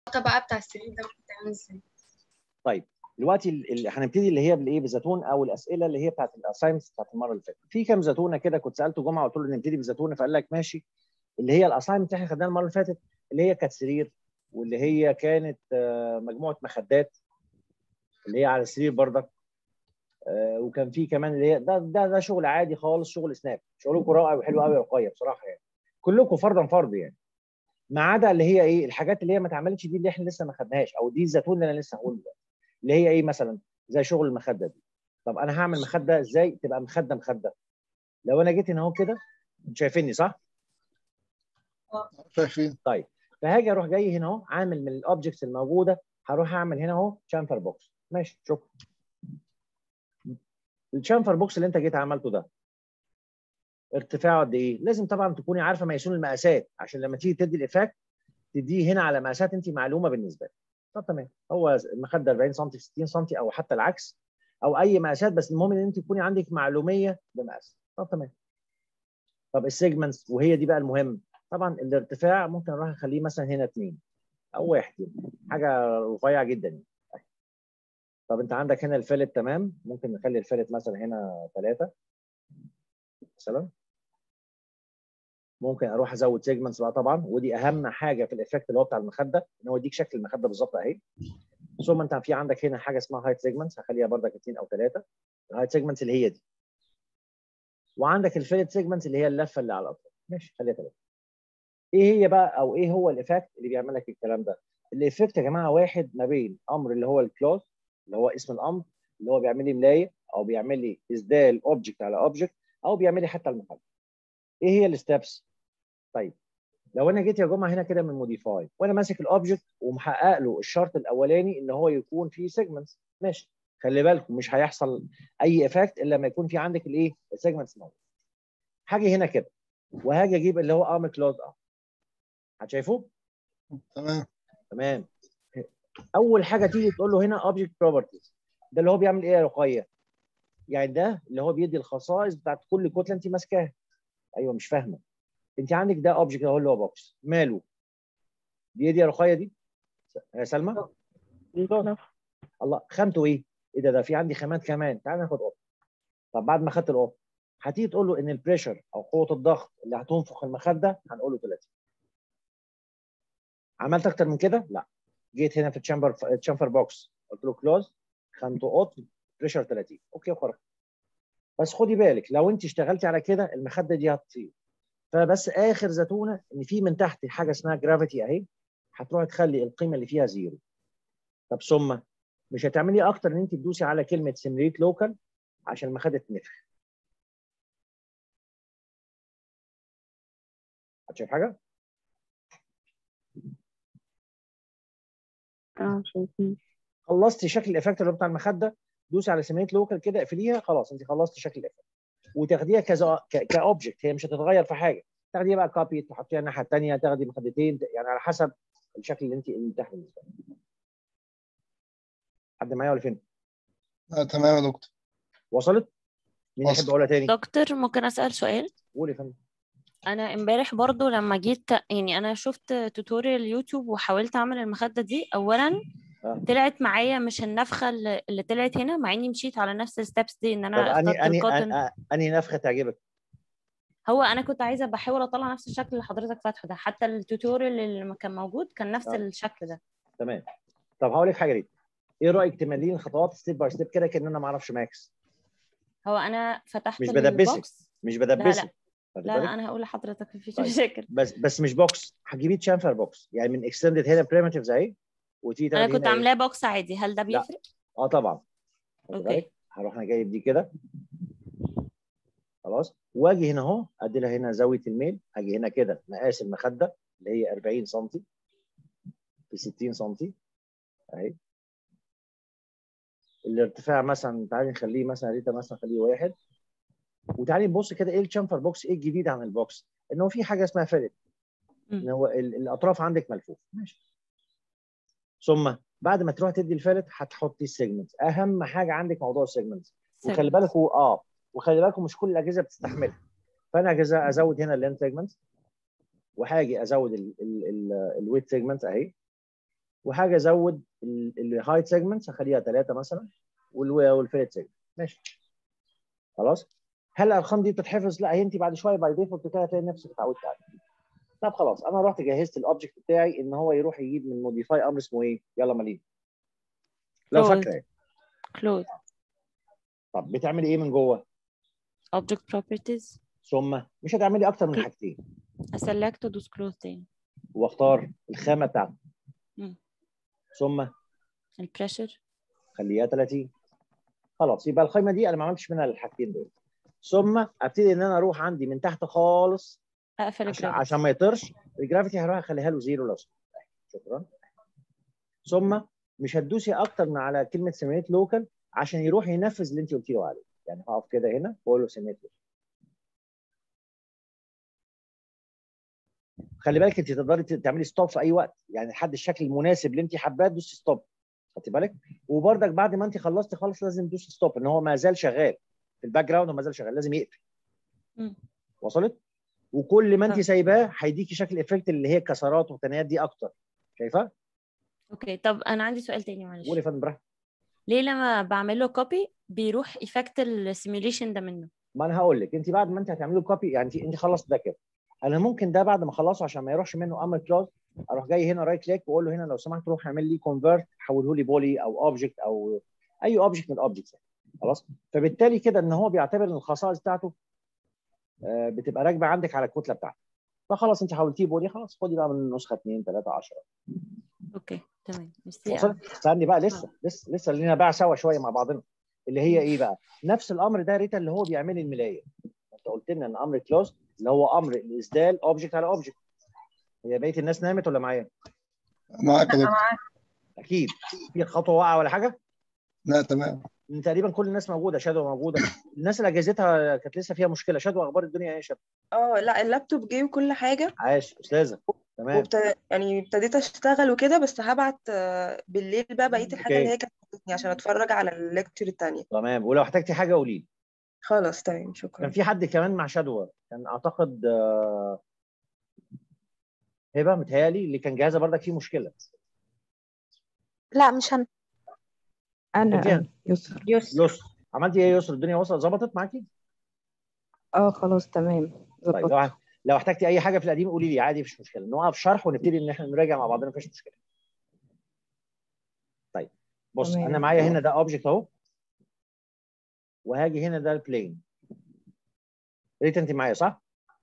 بقى بتاع السرير ده بتعمل ازاي طيب دلوقتي ال- ال- هنبتدي اللي هي بالايه بالزيتون او الاسئله اللي هي بتاعت الاساينمنتس بتاعت المره اللي فاتت في كام زيتونه كده كنت سالته جمعه قلت له نبتدي بالزيتونه فقال لك ماشي اللي هي الاساينمنت اللي احنا خدناها المره اللي فاتت اللي هي كانت سرير واللي هي كانت آه، مجموعه مخدات اللي هي على السرير بردك آه، وكان في كمان اللي هي ده ده ده شغل عادي خالص شغل سناب شغلكم رائع وحلو قوي يا رقيه بصراحه يعني كلكم فردا فرد يعني ما عدا اللي هي ايه الحاجات اللي هي ما اتعملتش دي اللي احنا لسه ما خدناهاش او دي الزيتون اللي انا لسه هقوله دلوقتي اللي هي ايه مثلا زي شغل المخده دي طب انا هعمل مخده ازاي تبقى مخده مخده لو انا جيت هنا اهو كده انتوا شايفيني صح شايفين طيب فهاجي اروح جاي هنا اهو عامل من الاوبجكتس الموجوده هروح اعمل هنا اهو شامفر بوكس ماشي شكرا الشامفر بوكس اللي انت جيت عملته ده ارتفاعه قد ايه؟ لازم طبعا تكوني عارفه ميسون المقاسات عشان لما تيجي تدي الايفكت تديه هنا على مقاسات انت معلومه بالنسبه لك. طب تمام هو المخده 40 سم في 60 سم او حتى العكس او اي مقاسات بس المهم ان انت تكوني عندك معلوميه بمقاس. طب تمام. طب السيجمنتس وهي دي بقى المهم طبعا الارتفاع ممكن اروح اخليه مثلا هنا اثنين او واحد يعني. حاجه رفيعه جدا يعني. طب انت عندك هنا الفلت تمام ممكن نخلي الفلت مثلا هنا ثلاثه مثلا ممكن اروح ازود سيجمنتس بقى طبعا ودي اهم حاجه في الايفكت اللي هو بتاع المخده ان هو يديك شكل المخده بالظبط اهي ثم انت في عندك هنا حاجه اسمها هايت سيجمنتس هخليها بردك اثنين او ثلاثه الهايت سيجمنتس اللي هي دي وعندك الفيلت سيجمنتس اللي هي اللفه اللي على الاطراف ماشي خليها ثلاثه ايه هي بقى او ايه هو الايفكت اللي بيعمل لك الكلام ده الايفكت يا جماعه واحد ما بين امر اللي هو الكلوز اللي هو اسم الامر اللي هو بيعمل لي ملايه او بيعمل لي اسدال اوبجكت على اوبجكت او بيعمل لي حتى المخده ايه هي الستبس طيب لو انا جيت يا جماعه هنا كده من موديفاي وانا ماسك الاوبجكت ومحقق له الشرط الاولاني ان هو يكون فيه سيجمنتس ماشي خلي بالكم مش هيحصل اي افكت الا لما يكون في عندك الايه السيجمنتس موجود هاجي هنا كده وهاجي اجيب اللي هو ارم كلوز اه هتشايفوه تمام تمام اول حاجه تيجي تقول له هنا اوبجكت بروبرتيز ده اللي هو بيعمل ايه يا رقيه يعني ده اللي هو بيدي الخصائص بتاعت كل كتله انت ماسكاها ايوه مش فاهمه انت عندك ده اوبجكت اهو اللي هو بوكس ماله دي دي يا رقيه دي يا سلمى الله خامته ايه ايه ده ده في عندي خامات كمان تعال ناخد قط طب بعد ما خدت القط هتيجي تقول له ان البريشر او قوه الضغط اللي هتنفخ المخده هنقول له 30 عملت اكتر من كده لا جيت هنا في الشامبر الشامبر بوكس قلت له كلوز خامته قط بريشر 30 اوكي وخرج بس خدي بالك لو انت اشتغلتي على كده المخده دي هتطير فبس اخر زتونه ان في من تحت حاجه اسمها جرافيتي اهي هتروح تخلي القيمه اللي فيها زيرو طب ثم مش هتعملي اكتر ان انت تدوسي على كلمه سيميليت لوكال عشان المخده تنفخ هتشوف حاجه اه شايفين خلصتي شكل الايفكت اللي هو بتاع المخده دوسي على سيميليت لوكال كده اقفليها خلاص انت خلصتي شكل الايفكت وتاخديها كذا كاوبجكت هي مش هتتغير في حاجه تاخديها بقى كوبي تحطيها الناحيه الثانيه تاخدي مخدتين يعني على حسب الشكل اللي انت المتاح بالنسبه لك حد معايا ولا فين؟ آه تمام يا دكتور وصلت؟ مين وصلت. يحب اقولها تاني؟ دكتور ممكن اسال سؤال قولي يا فندم انا امبارح برضو لما جيت يعني انا شفت توتوريال يوتيوب وحاولت اعمل المخده دي اولا آه. طلعت معايا مش النفخه اللي اللي طلعت هنا مع اني مشيت على نفس الستبس دي ان طب انا انهي اخترت انهي الكوتن أن- انهي نفخه تعجبك؟ هو انا كنت عايزه بحاول اطلع نفس الشكل اللي حضرتك فاتحه ده حتى التوتوريال اللي ما كان موجود كان نفس آه. الشكل ده تمام طب هقول لك حاجه ليه؟ ايه رايك تملين الخطوات ستيب باي ستيب كده كان انا ما اعرفش ماكس هو انا فتحت مش بدبسك. البوكس مش بدبسك لا، خدت لا بالك؟ لا انا هقول لحضرتك مفيش طيب. مشاكل بس بس مش بوكس هتجيبي تشامفر بوكس يعني من اكستندد هنا بريمتيفز اهي وتيجي انا تاخدي كنت هنا إيه؟ عاملاه بوكس عادي هل ده لا. بيفرق اه طبعا خدت أوكي. بالك؟ هروح انا جايب دي كده خلاص واجي هنا اهو ادي لها هنا زاويه الميل هاجي هنا كده مقاس المخده اللي هي 40 سم في 60 سم اهي الارتفاع مثلا تعالي نخليه مثلا ريتا مثلا خليه واحد وتعالي نبص كده ايه الشامفر بوكس ايه الجديد عن البوكس ان هو في حاجه اسمها فيلت مم. ان هو ال- الاطراف عندك ملفوف ماشي ثم بعد ما تروح تدي الفيلت هتحطي السيجمنت اهم حاجه عندك موضوع السيجمنت وخلي بالكم اه وخلي بالكم مش كل الاجهزه بتستحملها فانا اجهزه ازود هنا اللين سيجمنت وهاجي ازود الويت سيجمنت اهي وحاجه ازود الهايت سيجمنتس هخليها ثلاثه مثلا والفيلت سيجمنت ماشي خلاص هل الارقام دي بتتحفظ؟ لا هي انت بعد شويه باي ديفولت كده هتلاقي نفسك اتعودت عليها طب خلاص انا رحت جهزت الاوبجكت بتاعي ان هو يروح يجيب من موديفاي امر اسمه ايه؟ يلا مالين لو Close. فاكره يعني. close طب بتعملي ايه من جوه؟ object properties ثم مش هتعملي اكتر من Cl- حاجتين أسلكت وأدوس close تاني واختار الخامه بتاعته مم. ثم البريشر خليها 30 خلاص يبقى القائمه دي انا ما عملتش منها الحاجتين دول ثم ابتدي ان انا اروح عندي من تحت خالص أقفل عشان, الجرافيتي عشان ما يطرش الجرافيتي هروح اخليها له زيرو لو سمحت. شكرا ثم مش هتدوسي اكتر من على كلمه سيميت لوكال عشان يروح ينفذ اللي انت قلتي له عليه يعني هقف كده هنا واقول له سيميت لوكال خلي بالك انت تقدري تعملي ستوب في اي وقت يعني لحد الشكل المناسب اللي انت حباه تدوسي ستوب خدتي بالك وبرضك بعد ما انت خلصتي خالص لازم تدوسي ستوب ان هو ما زال شغال في الباك جراوند وما زال شغال لازم يقفل مم. وصلت وكل ما انت آه. سايباه هيديكي شكل افكت اللي هي كسرات وثنايات دي اكتر شايفه اوكي طب انا عندي سؤال تاني معلش قولي يا فندم براحتك ليه لما بعمل له كوبي بيروح ايفكت السيميوليشن ده منه ما انا هقول لك انت بعد ما انت هتعملي كوبي يعني انت انت خلصت ده كده انا ممكن ده بعد ما اخلصه عشان ما يروحش منه امر كلوز اروح جاي هنا رايت كليك واقول له هنا لو سمحت روح اعمل لي كونفرت حوله لي بولي او اوبجكت او اي اوبجكت من الاوبجكتس خلاص فبالتالي كده ان هو بيعتبر ان الخصائص بتاعته آه، بتبقى راكبه عندك على الكتله بتاعته فخلاص انت حولتيه بولي خلاص خدي بقى من نسخه 2 3 10 اوكي تمام ميرسي وصلت استني بقى لسه لسه لسه لينا بقى سوا شويه مع بعضنا اللي هي ايه بقى نفس الامر ده ريتا اللي هو بيعمل لي الملايه انت قلت لنا ان امر كلوز اللي هو امر الاسدال اوبجكت على اوبجكت هي بقيه الناس نامت ولا معايا معاك يا دكتور اكيد في خطوه واقعه ولا حاجه لا تمام إن تقريبا كل الناس موجوده شادو موجوده الناس اللي اجهزتها كانت لسه فيها مشكله شادو اخبار الدنيا ايه يا شادو اه لا اللابتوب جه وكل حاجة عاش استاذه تمام وبت... يعني ابتديت اشتغل وكده بس هبعت آه، بالليل بقى بقية الحاجة أوكي. اللي هي كانت فاتتني عشان اتفرج على الليكتشر التانية تمام ولو احتجتي حاجه قولي لي خلاص تمام شكرا كان في حد كمان مع شادو كان اعتقد آه، هبه متهيألي اللي كان جهازها برضك فيه مشكله لا مش انا انا فيها. أنا. يسر يسر عملتي ايه يا يسر الدنيا وصلت ظبطت معاكي اه خلاص تمام طيب ظبطت لو لو احتجتي اي حاجه في القديم قولي لي عادي مفيش مشكله نوقف شرح ونبتدي ان احنا نراجع مع بعضنا مفيش مشكله طيب بص تمام. انا معايا هنا ده اوبجكت اهو وهاجي هنا ده البلين ريت انت معايا صح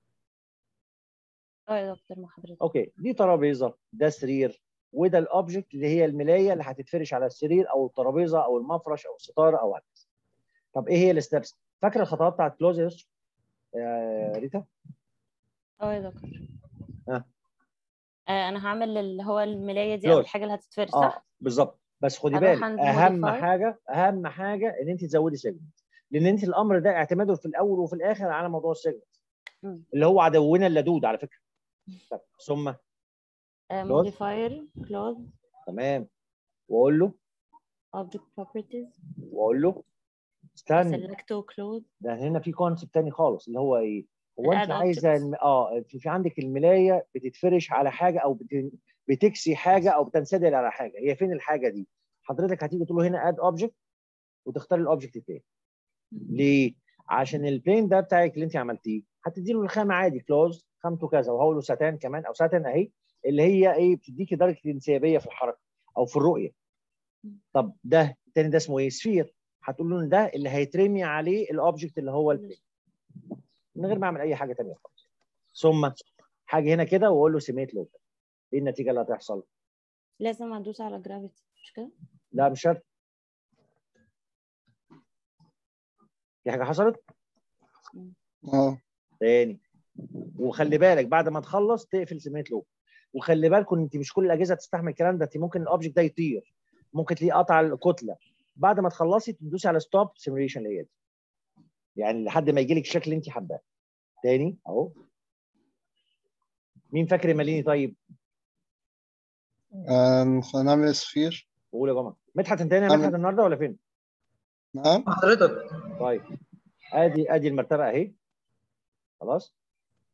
اه يا دكتور مع حضرتك اوكي دي ترابيزه ده سرير وده الاوبجكت اللي هي الملايه اللي هتتفرش على السرير او الترابيزه او المفرش او الستاره او هكذا طب ايه هي الستبس فاكره الخطوات بتاعت كلوز يا يسر؟ يا ريتا اه يا دكتور ها. آه انا هعمل اللي هو الملايه دي Close. او الحاجه اللي هتتفرش صح؟ اه بالظبط بس خدي أروح بالك عند اهم modify. حاجه اهم حاجه ان انت تزودي سيجمنت لان انت الامر ده اعتماده في الاول وفي الاخر على موضوع السيجمنت مم. اللي هو عدونا اللدود على فكره طب ثم موديفاير كلوز تمام واقول له object properties واقول له استنى select to close ده هنا في كونسيبت تاني خالص اللي هو ايه؟ هو انت ال add عايزه objects. الم- اه في, في عندك الملايه بتتفرش على حاجه او بت... بتكسي حاجه او بتنسدل على حاجه هي فين الحاجه دي؟ حضرتك هتيجي تقول له هنا اد اوبجكت وتختار الاوبجكت التاني ليه؟ عشان البلين ده بتاعك اللي انت عملتيه هتدي له الخامه عادي كلوز خامته كذا وهقول له ساتان كمان او ساتان اهي اللي هي ايه بتديكي درجه الانسيابيه في الحركه او في الرؤيه طب ده التاني ده اسمه ايه؟ سفير هتقول له ان ده اللي هيترمي عليه الاوبجكت اللي هو البلين من غير ما اعمل اي حاجه ثانيه خالص ثم حاجه هنا كده واقول له سميت لوكال ايه النتيجه اللي هتحصل؟ لازم ادوس على جرافيتي مش كده؟ لا مش شرط في حاجه حصلت؟ اه تاني وخلي بالك بعد ما تخلص تقفل سميت لوكال وخلي بالكم انت مش كل الاجهزه تستحمل الكلام ده انت ممكن الاوبجكت ده يطير ممكن تلاقيه قطع الكتله بعد ما تخلصي تدوسي على ستوب سيميوليشن اللي هي دي يعني لحد ما يجي لك الشكل اللي انت حباه تاني اهو مين فاكر يماليني طيب؟ آم، خلينا نعمل سفير قول يا جماعه مدحت انت هنا يا أعمل- مدحت النهارده ولا فين؟ نعم حضرتك طيب ادي ادي المرتبه اهي خلاص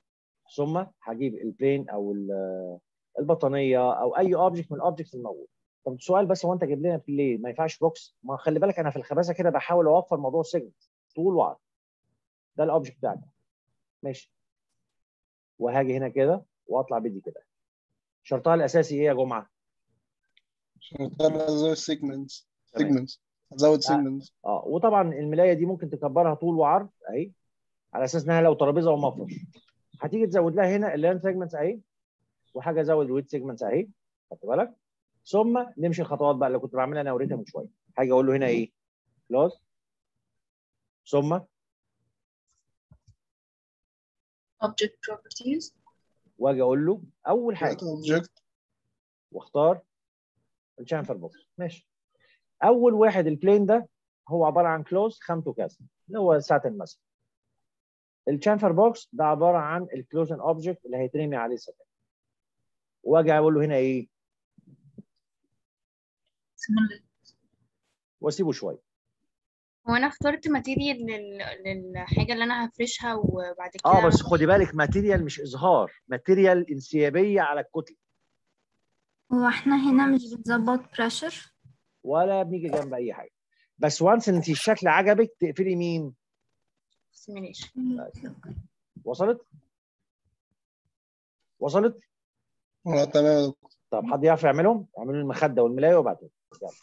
ثم هجيب البلين او ال- البطانيه او اي اوبجكت من الاوبجكتس الموجود طب سؤال بس هو انت جايب لنا في ليه ما ينفعش بوكس ما خلي بالك انا في الخباثه كده بحاول اوفر موضوع السيجمنت طول وعرض ده الاوبجكت بتاعك ماشي وهاجي هنا كده واطلع بدي كده شرطها الاساسي ايه يا جمعه عشان تقدر ازود سيجمنتس تمام. سيجمنتس ازود سيجمنتس اه وطبعا الملايه دي ممكن تكبرها طول وعرض اهي على اساس انها لو ترابيزه ومفرش هتيجي تزود لها هنا اللان سيجمنتس اهي وحاجه ازود الويت سيجمنتس اهي خدت بالك ثم نمشي الخطوات بقى اللي كنت بعملها انا وريتها من شويه هاجي اقول له هنا ايه كلوز ثم object properties واجي اقول له اول حاجه اوبجكت واختار الشامفر بوكس ماشي اول واحد البلين ده هو عباره عن كلوز خامته كذا اللي هو ساتن مثلا الشامفر بوكس ده عباره عن الكلوزن اوبجكت اللي هيترمي عليه ساتن واجي اقول له هنا ايه similar واسيبه شويه هو انا اخترت ماتيريال لل... للحاجه اللي انا هفرشها وبعد كده اه بس خدي بالك ماتيريال مش اظهار ماتيريال انسيابيه على الكتله هو احنا هنا مش بنظبط بريشر ولا بنيجي جنب اي حاجه بس وانس انت الشكل عجبك تقفلي مين simulation وصلت وصلت اه تمام يا دكتور طب حد يعرف يعملهم يعملوا المخده والملايه وبعدين يلا.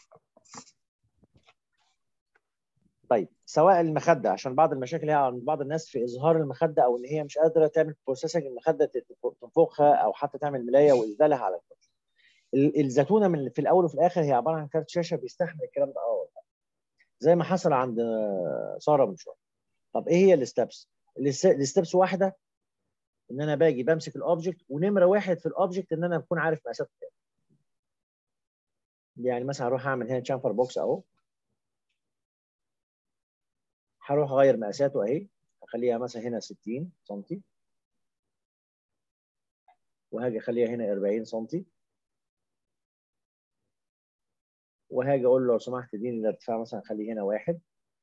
طيب سواء المخده عشان بعض المشاكل هي عند بعض الناس في اظهار المخده او ان هي مش قادره تعمل بروسيسنج المخده تت- تنفخها او حتى تعمل ملايه واسدالها على الكتله ال- الزتونه من في الاول وفي الاخر هي عباره عن كارت شاشه بيستحمل الكلام ده اه ولا لا. زي ما حصل عند آه، ساره من شويه طب ايه هي الستبس الستبس واحده ان انا باجي بمسك الاوبجكت ونمره واحد في الاوبجكت ان انا بكون عارف مقاساته كام يعني مثلا هروح اعمل هنا تشامفر بوكس اهو هروح اغير مقاساته اهي اخليها مثلا هنا 60 سم وهاجي اخليها هنا 40 سم وهاجي اقول له لو سمحت اديني الارتفاع مثلا خليه هنا واحد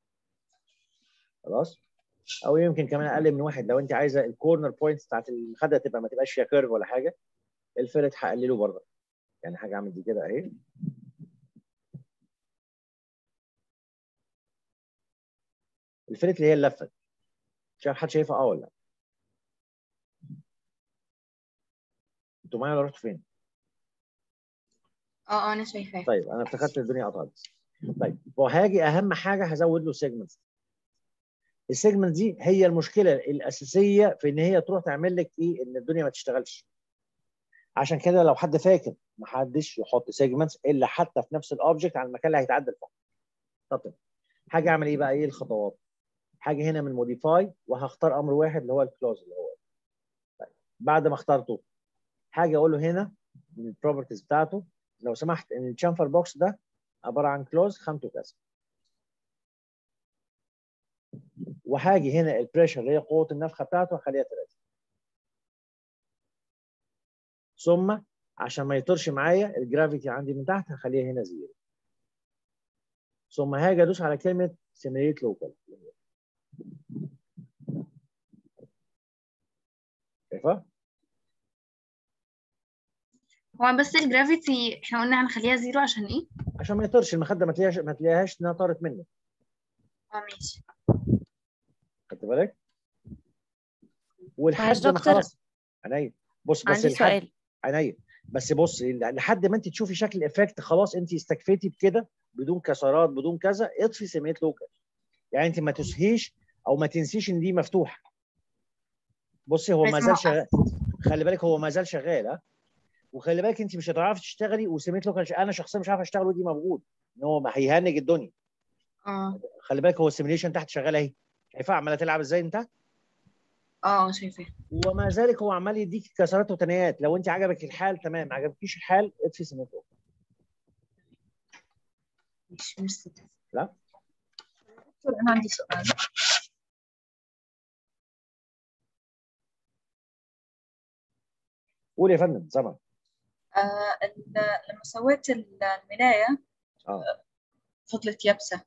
خلاص او يمكن كمان اقل من واحد لو انت عايزه الكورنر بوينتس بتاعت المخده تبقى ما تبقاش فيها كيرف ولا حاجه الفلت هقلله برضه يعني حاجه اعمل دي كده اهي الفلت اللي هي اللفه دي. مش عارف حد شايفها اه ولا لا انتوا معايا ولا رحتوا فين؟ اه اه انا شايفاه طيب انا افتكرت الدنيا قطعت طيب وهاجي اهم حاجه هزود له سيجمنتس السيجمنت دي هي المشكله الاساسيه في ان هي تروح تعمل لك ايه ان الدنيا ما تشتغلش عشان كده لو حد فاكر ما حدش يحط سيجمنتس الا حتى في نفس الاوبجكت على المكان اللي هيتعدل فيه طب تمام. هاجي اعمل ايه بقى ايه الخطوات هاجي هنا من موديفاي وهختار امر واحد اللي هو الكلوز اللي هو طيب. بعد ما اخترته هاجي اقول له هنا من البروبرتيز بتاعته لو سمحت ان الشامفر بوكس ده عباره عن كلوز خامته كذا وهاجي هنا البريشر اللي هي قوه النفخه بتاعته هخليها 3 ثم عشان ما يطرش معايا الجرافيتي عندي من تحت هخليها هنا زيرو ثم هاجي ادوس على كلمه سيميليت لوكال شايفه؟ هو بس الجرافيتي احنا قلنا هنخليها زيرو عشان ايه؟ عشان ما يطرش المخده ما تلاقيهاش ما تلاقيهاش انها طارت منه اه ماشي خدت بالك؟ ولحد معلش ما دكتور. خلاص عينيا بص بس عندي لحد سؤال عينيا بس بص لحد ما انت تشوفي شكل الافكت خلاص انت استكفيتي بكده بدون كسرات بدون كذا اطفي سميت لوكال يعني انت ما تسهيش او ما تنسيش ان دي مفتوحه بصي هو ما لازم زال أوقف. شغال خلي بالك هو ما زال شغال ها وخلي بالك انت مش هتعرفي تشتغلي وسميت لوكال انا شخصيا مش عارف اشتغل ودي موجود ان هو ما هيهنج الدنيا اه خلي بالك هو السيميليشن تحت شغال اهي شايفها عماله تلعب ازاي انت اه شايفاه وما ذلك هو عمال يديك كسرات وتنايات لو انت عجبك الحال تمام ما عجبكيش الحال اطفي سميت لوكال مش مش لا دكتور أنا عندي سؤال قول يا فندم سامع آه ال- لما سويت ال- الملاية اه فضلت يابسة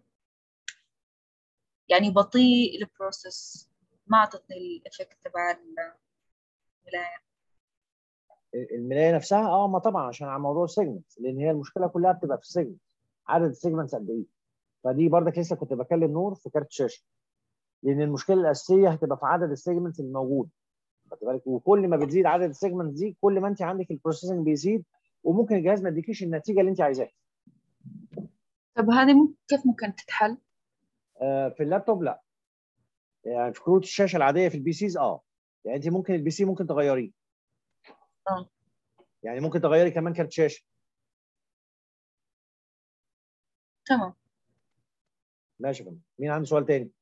يعني بطيء البروسيس ما أعطتني الإفكت تبع الملاية الملايه نفسها اه ما طبعا عشان على موضوع السيجمنت لان هي المشكله كلها بتبقى في السيجمنت عدد السيجمنتس قد ايه فدي برضك لسه كنت بكلم نور في كارت شاشه لان المشكله الاساسيه هتبقى في عدد السيجمنتس الموجود خدت بالك وكل ما بتزيد عدد السيجمنتس دي كل ما انت عندك البروسيسنج بيزيد وممكن الجهاز ما يديكيش النتيجه اللي انت عايزاها طب هذه ممكن كيف ممكن تتحل؟ آه، في اللابتوب لا يعني في كروت الشاشه العاديه في البي سيز اه يعني انت ممكن البي سي ممكن تغيريه اه يعني ممكن تغيري كمان كارت شاشه تمام ماشي يا فندم مين عنده سؤال تاني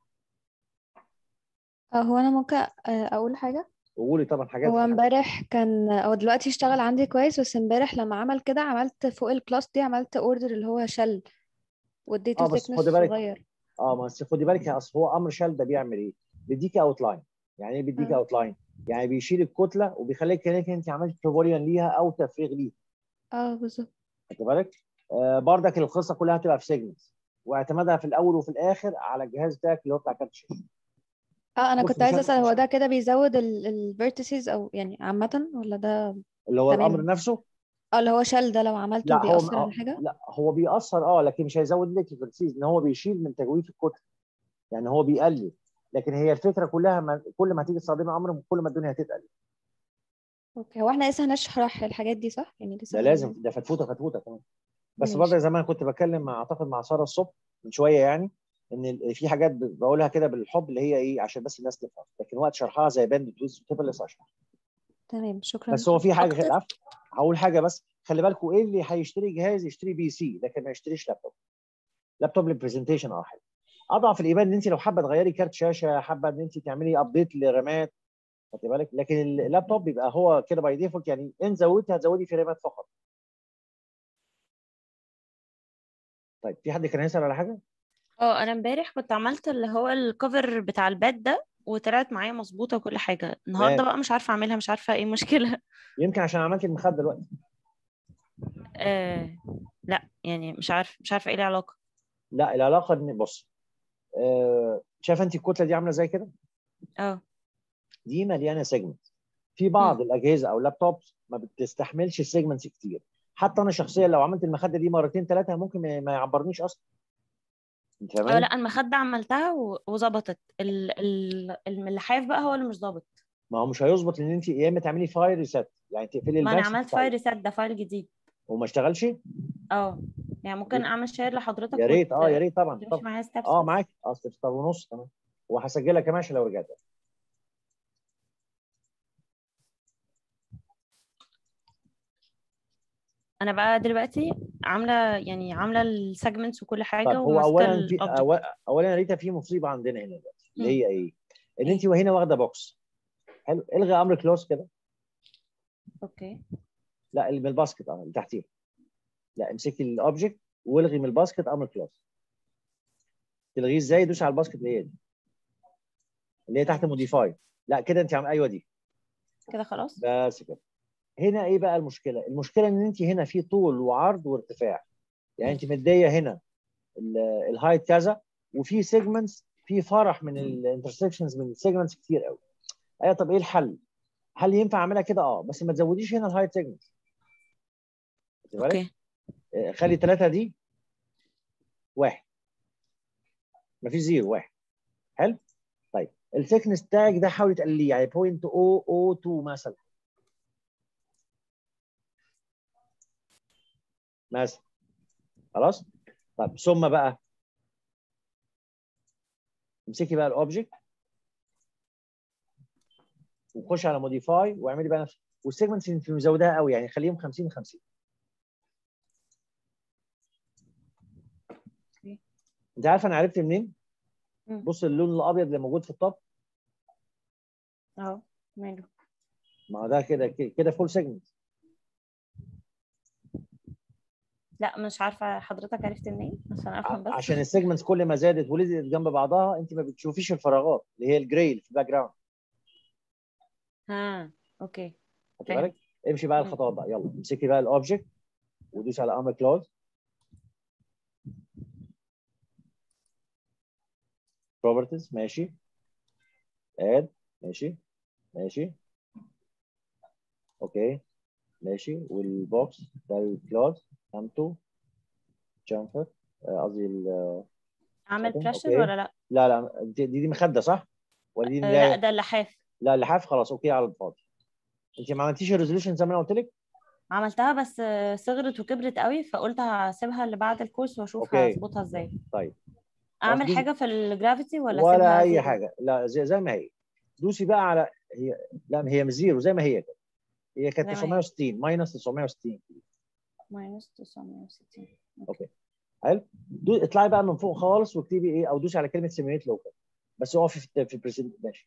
آه، هو انا ممكن آه، اقول حاجه وقولي طبعا حاجات هو في- امبارح كان هو دلوقتي اشتغل عندي كويس بس امبارح لما عمل كده عملت فوق الكلاس دي عملت اوردر اللي هو شل واديته اه بس thickness خدي بالك صغير اه بس خدي بالك يا اصل هو امر شال ده بيعمل ايه؟ بيديكي اوت لاين يعني ايه بيديكي آه. اوت لاين؟ يعني بيشيل الكتله وبيخليك كانك انت عملت بروبوليان ليها او تفريغ ليها اه بالظبط خدت بالك؟ آه بردك القصه كلها هتبقى في سيجمنتس واعتمادها في الاول وفي الاخر على الجهاز بتاعك اللي هو بتاع كارت الشاشه اه انا بص كنت عايزه مش اسال هو مش ده كده بيزود الفيرتيسز او يعني عامه ولا ده اللي هو الامر تمام نفسه اه اللي هو شل ده لو عملته لا هو بيأثر على آه، حاجه لا هو بيأثر اه لكن مش هيزود لك الفرسيز ان هو بيشيل من تجويف الكتله يعني هو بيقلل لكن هي الفكره كلها ما كل ما هتيجي تستخدمي امر كل ما الدنيا هتتقل اوكي هو احنا لسه هنشرح الحاجات دي صح يعني لسه ده هن- لازم ده فتفوته فتفوته كمان بس ماشي. برضه زي ما أنا كنت بتكلم مع اعتقد مع ساره الصبح من شويه يعني ان ال- في حاجات ب- بقولها كده بالحب اللي هي ايه عشان بس الناس تفهم لكن وقت شرحها زي باند تويست وتبقى لسه اشرح تمام شكرا بس هو في حاجه أكتر؟ العفو هقول حاجه بس خلي بالكم ايه اللي هيشتري جهاز يشتري بي سي لكن ما يشتريش لابتوب لابتوب للبرزنتيشن اه حلو اضعف الايمان ان انت لو حابه تغيري كارت شاشه حابه ان انت تعملي ابديت لرامات خدي بالك لكن اللابتوب بيبقى هو كده باي ديفولت يعني ان زودتي هتزودي في رامات فقط طيب في حد كان هيسال على حاجه اه انا امبارح كنت عملت اللي هو الكفر بتاع الباد ده وطلعت معايا مظبوطه وكل حاجه النهارده تمام. بقى مش عارفه اعملها مش عارفه ايه المشكله يمكن عشان عملت المخده دلوقتي آه لا يعني مش عارفه مش عارفه ايه العلاقه لا العلاقه ان بص آه شايفه انت الكتله دي عامله زي كده اه دي مليانه سيجمنت في بعض الاجهزه او اللابتوبس ما بتستحملش السيجمنتس كتير حتى انا شخصيا لو عملت المخده دي مرتين ثلاثه ممكن ما ما يعبرنيش اصلا انت اه فاهماني؟ لا المخده عملتها و- وظبطت ال- ال- اللحاف بقى هو اللي مش ظابط ما هو مش هيظبط لان انت يا اما تعملي فايل ريسيت يعني تقفلي ما انا الباكس عملت بتاعك فايل ريسيت ده فايل جديد وما اشتغلش اه يعني ممكن يا- اعمل شير لحضرتك يا ريت وت- اه يا ريت طبعا تمشي طبعا معايا ستابس اه بس معاك اه طب ونص تمام وهسجلها كمان عشان لو رجعت انا بقى دلوقتي عامله يعني عامله السيجمنتس وكل حاجه طيب هو وماسكه اولا في الاوبجكت أول- اولا يا ريتا في مصيبه عندنا هنا دلوقتي اللي مم. هي ايه؟ ان انت وهنا واخده بوكس حلو الغي امر كلوز كده اوكي لا اللي من الباسكت اه اللي تحتيه لا امسكي الاوبجكت والغي من الباسكت امر كلوز تلغيه ازاي دوسي على الباسكت اللي هي دي اللي هي تحت موديفاي لا كده انت عم ايوه دي كده خلاص بس كده هنا ايه بقى المشكله المشكله ان انت هنا في طول وعرض وارتفاع يعني انت مديه هنا ال- الهايت كذا وفي سيجمنتس في فرح من الانترسكشنز من السيجمنتس كتير قوي ايوه طب ايه الحل هل ينفع اعملها كده اه بس ما تزوديش هنا الهايت سيجمنت اوكي خلي ثلاثة دي واحد مفيش زيرو واحد حلو طيب الثيكنس بتاعك ده حاول تقلليه يعني بوينت او او 2 مثلا مثلا خلاص طب ثم بقى امسكي بقى الاوبجكت وخش على موديفاي واعملي بقى نفس والسيجمنتس انت مزوداها قوي يعني خليهم 50 50 انت عارف انا عرفت منين؟ مم. بص اللون الابيض اللي موجود في الطب اهو ماله ما هو ده كده كده فول سيجمنت لا مش عارفه حضرتك عرفت منين عشان افهم بس عشان السيجمنتس كل ما زادت ولزقت جنب بعضها انت ما بتشوفيش الفراغات اللي هي الجراي اللي في الباك جراوند ها اوكي خدت فهمت. بالك؟ امشي بقى مم. الخطوات بقى يلا امسكي بقى الاوبجكت ودوسي على امر كلوز بروبرتيز ماشي اد ماشي ماشي اوكي ماشي والبوكس ده الكلاس امتو جامفر قصدي ال- اعمل setting. بريشر أوكي. ولا لا لا لا دي دي, دي مخده صح؟ ولا دي آه، لا ملاية؟ ده اللحاف لا اللحاف خلاص اوكي على الفاضي انت ما عملتيش الريزولوشن زي ما انا قلت لك؟ عملتها بس آه، صغرت وكبرت قوي فقلت هسيبها اللي بعد الكورس واشوف أوكي. هظبطها ازاي طيب اعمل دوسي- حاجه في الجرافيتي ولا ولا اسيبها اي زيرو؟ حاجه لا زي, زي ما هي دوسي بقى على هي لا هي مش زيرو زي ما هي كده هي كانت زي ما هي. 960 ماينس 960 ماينس 960 اوكي حلو دو... اطلعي بقى من فوق خالص واكتبي ايه او دوسي على كلمه سيميوليت لوكال بس اقفي في في البريزنت ماشي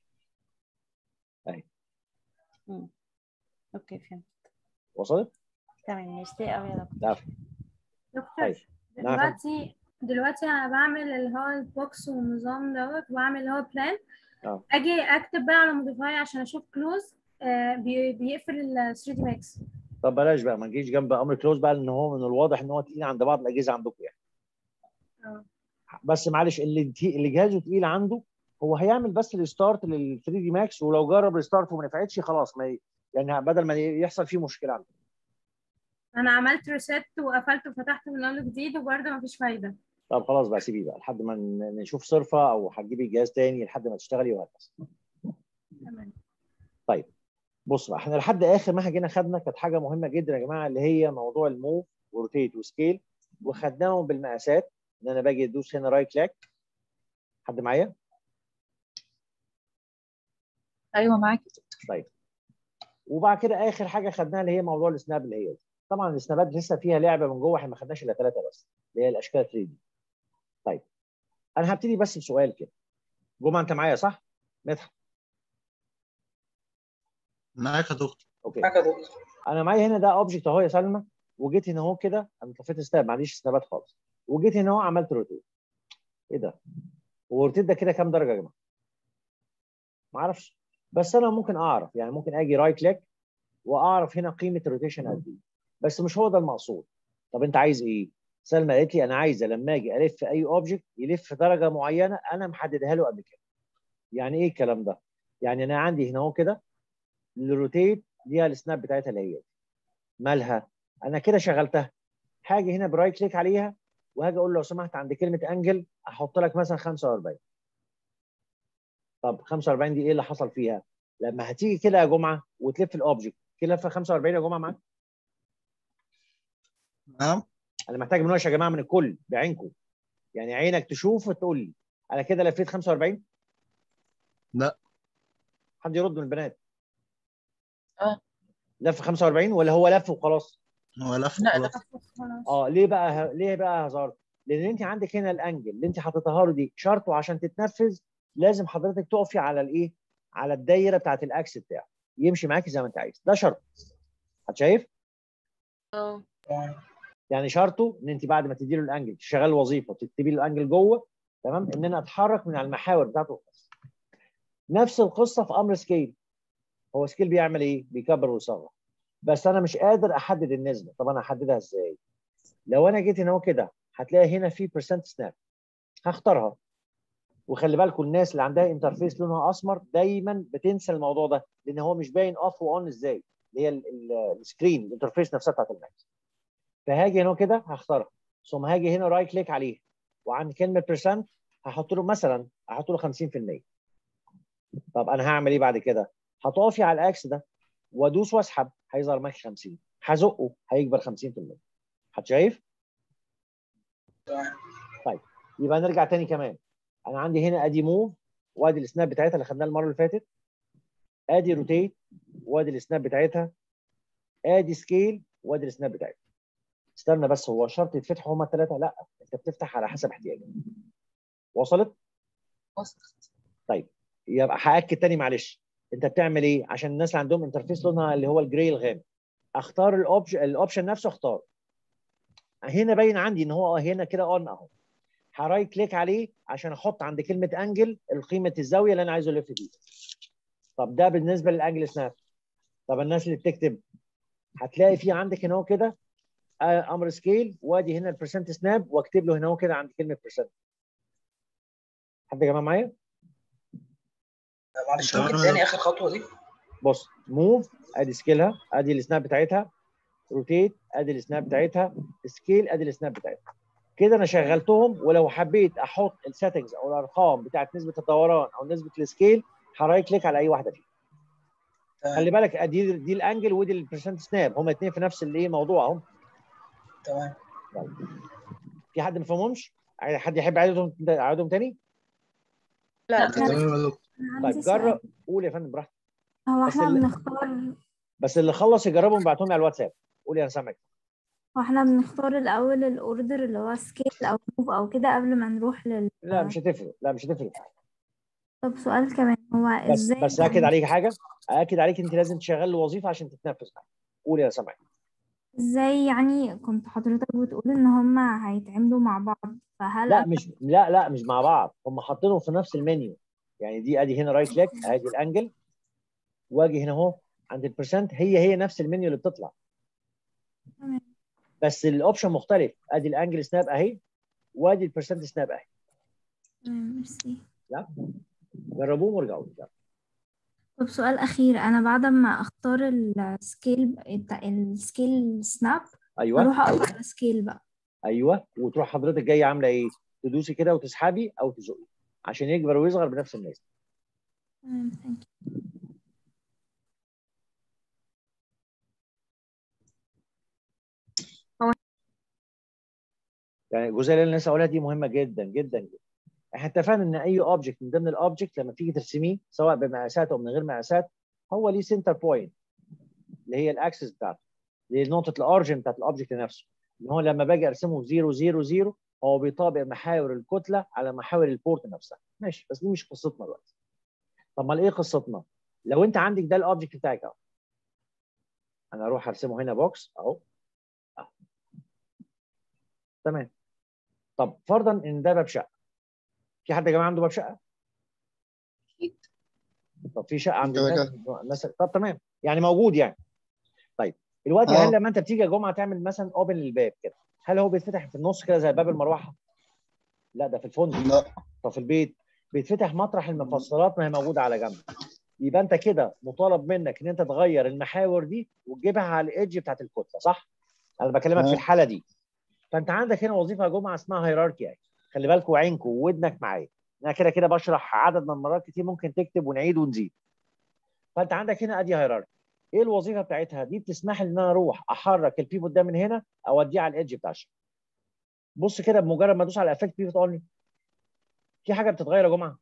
مم. اوكي فهمت وصلت؟ تمام ميرسي قوي يا دكتور لا طيب دكتور نعم. دلوقتي دلوقتي انا بعمل اللي هو البوكس والنظام دوت واعمل اللي هو بلان اه اجي اكتب بقى على موديفاي عشان اشوف كلوز بيقفل ال 3 دي ماكس طب بلاش بقى ما نجيش جنب امر كلوز بقى لان هو من الواضح ان هو تقيل عند بعض الاجهزه عندكم يعني اه بس معلش اللي تي- اللي جهازه تقيل عنده هو هيعمل بس الستارت لل 3 دي ماكس ولو جرب الستارت وما نفعتش خلاص ما ي... يعني بدل ما يحصل فيه مشكله عنده انا عملت ريست وقفلت وفتحت من اول جديد وبرده مفيش فايده طب خلاص بقى سيبيه بقى لحد ما ن- نشوف صرفه او هتجيبي جهاز تاني لحد ما تشتغلي وهكذا تمام طيب بص بقى احنا لحد اخر ما جينا خدنا كانت حاجه مهمه جدا يا جماعه اللي هي موضوع الموف وروتيت وسكيل وخدناهم بالمقاسات ان انا باجي ادوس هنا رايت كليك حد معايا؟ ايوه معاكي طيب وبعد كده اخر حاجه خدناها اللي هي موضوع السناب اللي هي دي. طبعا السنابات لسه فيها لعبه من جوه احنا ما خدناش الا ثلاثه بس اللي هي الاشكال 3 دي طيب انا هبتدي بس بسؤال كده جمعه انت معايا صح؟ مدحت معاك يا دكتور اوكي معاك يا دكتور انا معايا هنا ده اوبجكت اهو يا سلمى وجيت هنا اهو كده انا طفيت سناب معليش سنابات خالص وجيت هنا اهو عملت روتيت ايه ده؟ هو الروتيت ده كده كام درجه يا جماعه؟ ما اعرفش بس انا ممكن اعرف يعني ممكن اجي رايت كليك واعرف هنا قيمه الروتيشن قد ايه بس مش هو ده المقصود طب انت عايز ايه؟ سلمى قالت لي انا عايزه لما اجي الف اي اوبجكت يلف درجه معينه انا محددها له قبل كده يعني ايه الكلام ده؟ يعني انا عندي هنا اهو كده الروتيت ليها السناب بتاعتها اللي هي دي. مالها؟ انا كده شغلتها هاجي هنا برايت كليك عليها وهاجي اقول له لو سمحت عند كلمه انجل احط لك مثلا 45 طب 45 دي ايه اللي حصل فيها؟ لما هتيجي كده يا جمعه وتلف الاوبجكت كده لفه 45 يا جمعه معاك نعم انا محتاج مناقشه يا جماعه من الكل بعينكم يعني عينك تشوف وتقول لي انا كده لفيت 45 لا حد يرد من البنات اه لف 45 ولا هو لف وخلاص هو لف لا خلاص لا اه ليه بقى ه... ليه بقى هزار لان انت عندك هنا الانجل اللي انت حاططها له دي شرطه عشان تتنفذ لازم حضرتك تقفي على الايه على الدايره بتاعت الاكس بتاعه يمشي معاكي زي ما انت عايز ده شرط حد شايف اه يعني شرطه ان انت بعد ما تدي له الانجل تشغل الوظيفه تكتبي له الانجل جوه تمام ان انا اتحرك من على المحاور بتاعته بس. نفس القصه في امر سكيل هو سكيل بيعمل ايه؟ بيكبر ويصغر بس انا مش قادر احدد النسبه طب انا احددها ازاي؟ لو انا جيت هنا اهو كده هتلاقي هنا في برسنت سناب هختارها وخلي بالكم الناس اللي عندها انترفيس لونها اسمر دايما بتنسى الموضوع ده لان هو مش باين اوف واون ازاي اللي هي ال- ال- السكرين الانترفيس نفسها بتاعت الماك فهاجي هنا كده هختارها ثم هاجي هنا رايت كليك عليه وعند كلمه برسنت هحط له مثلا هحط له 50% طب انا هعمل ايه بعد كده؟ هتقفي على الاكس ده وادوس واسحب هيظهر معاك 50 هزقه هيكبر 50% حد شايف؟ طيب يبقى نرجع تاني كمان انا عندي هنا ادي موف وادي السناب بتاعتها اللي خدناها المره اللي فاتت ادي روتيت وادي السناب بتاعتها ادي سكيل وادي السناب بتاعتها استنى بس هو شرط يتفتحوا هما الثلاثه لا انت بتفتح على حسب احتياجك وصلت وصلت طيب يبقى هاكد تاني معلش انت بتعمل ايه عشان الناس اللي عندهم انترفيس لونها اللي هو الجراي الغامق اختار الاوبشن الاوبشن نفسه اختار هنا باين عندي ان هو هنا كده اون اهو هرايت كليك عليه عشان احط عند كلمه انجل قيمه الزاويه اللي انا عايزه الف فيها طب ده بالنسبه للانجل سناب طب الناس اللي بتكتب هتلاقي في عندك هنا هو كده آه، امر سكيل وادي هنا البرسنت سناب واكتب له هنا هو كده عند كلمه برسنت حد يا جماعه معايا معلش تمام. ممكن تاني اخر خطوه دي بص موف ادي سكيلها ادي السناب بتاعتها روتيت ادي السناب بتاعتها سكيل ادي السناب بتاعتها كده انا شغلتهم ولو حبيت احط السيتنجز او الارقام بتاعت نسبه الدوران او نسبه السكيل هرايت كليك على اي واحده فيهم خلي بالك دي دي الانجل ودي البرسنت سناب هما الاثنين في نفس الايه موضوع اهم تمام في حد ما فهمهمش حد يحب يعيدهم يعيدهم تاني لا تمام يا دكتور أنا طيب عندي سؤال. جرب قول يا فندم براحتك هو بس احنا اللي- بنختار بس اللي خلص يجربهم يبعتهم لي على الواتساب قول انا سامعك هو احنا بنختار الأول الأوردر اللي هو سكيل أو موف أو كده قبل ما نروح لل لا مش هتفرق لا مش هتفرق طب سؤال كمان هو بس ازاي بس اكد عليك حاجه اكد عليك انت لازم تشغل الوظيفه عشان تتنفس معاك قول يا سامعك ازاي يعني كنت حضرتك بتقول ان هما هيتعاملوا مع بعض فهل لا أنا- مش لا لا مش مع بعض هم حاطينهم في نفس المنيو يعني دي ادي هنا رايت كليك ادي الانجل واجي هنا اهو عند البرسنت هي هي نفس المنيو اللي بتطلع تمام. بس الاوبشن مختلف ادي الانجل سناب اهي وادي البرسنت سناب اهي تمام ميرسي لا جربوهم وارجعوا لي طب سؤال أخير أنا بعد ما أختار السكيل بتاع السكيل سناب ايوه أروح أقف على سكيل بقى ايوه وتروح حضرتك جايه عامله ايه تدوسي كده وتسحبي او تزقي عشان يكبر ويصغر بنفس النسبه تمام ثانك يعني الجزئيه اللي انا لسه هقولها دي مهمه جدا جدا جدا احنا اتفقنا ان اي اوبجكت من ضمن الاوبجكت لما تيجي ترسميه سواء بمقاسات او من غير مقاسات هو ليه سنتر بوينت اللي هي الاكسس بتاعته اللي هي نقطه الاورجن بتاعت الاوبجكت نفسه ان هو لما باجي ارسمه 0 0 0 هو بيطابق محاور الكتله على محاور البورت نفسها ماشي بس دي مش قصتنا دلوقتي طب امال ايه قصتنا لو انت عندك ده الاوبجكت بتاعك اهو انا اروح ارسمه هنا بوكس اهو اهو تمام طب فرضا ان ده باب شقه في حد يا جماعه عنده باب شقه؟ طب في شقه عند كده الناس الناس طب تمام يعني موجود يعني طيب دلوقتي آه. هل لما انت بتيجي يا جمعه تعمل مثلا اوبن للباب كده هل هو بيتفتح في النص كده زي باب المروحه؟ لا ده في الفندق لا طب في البيت بيتفتح مطرح المفصلات ما هي موجوده على جنب يبقى انت كده مطالب منك ان انت تغير المحاور دي وتجيبها على الايدج بتاعت الكتله صح؟ انا بكلمك في آه. الحاله دي فانت عندك هنا وظيفه يا جمعه اسمها هيراركي يعني خلي بالكوا وعينكوا وودنك معايا انا كده كده بشرح عدد من المرات كتير ممكن تكتب ونعيد ونزيد فانت عندك هنا ادي هيراركي ايه الوظيفه بتاعتها دي بتسمح لي ان انا اروح احرك البيفوت ده من هنا اوديه على الايدج بتاع الشبكه بص كده بمجرد ما ادوس على افكت بيفوت اونلي في حاجه بتتغير يا جماعه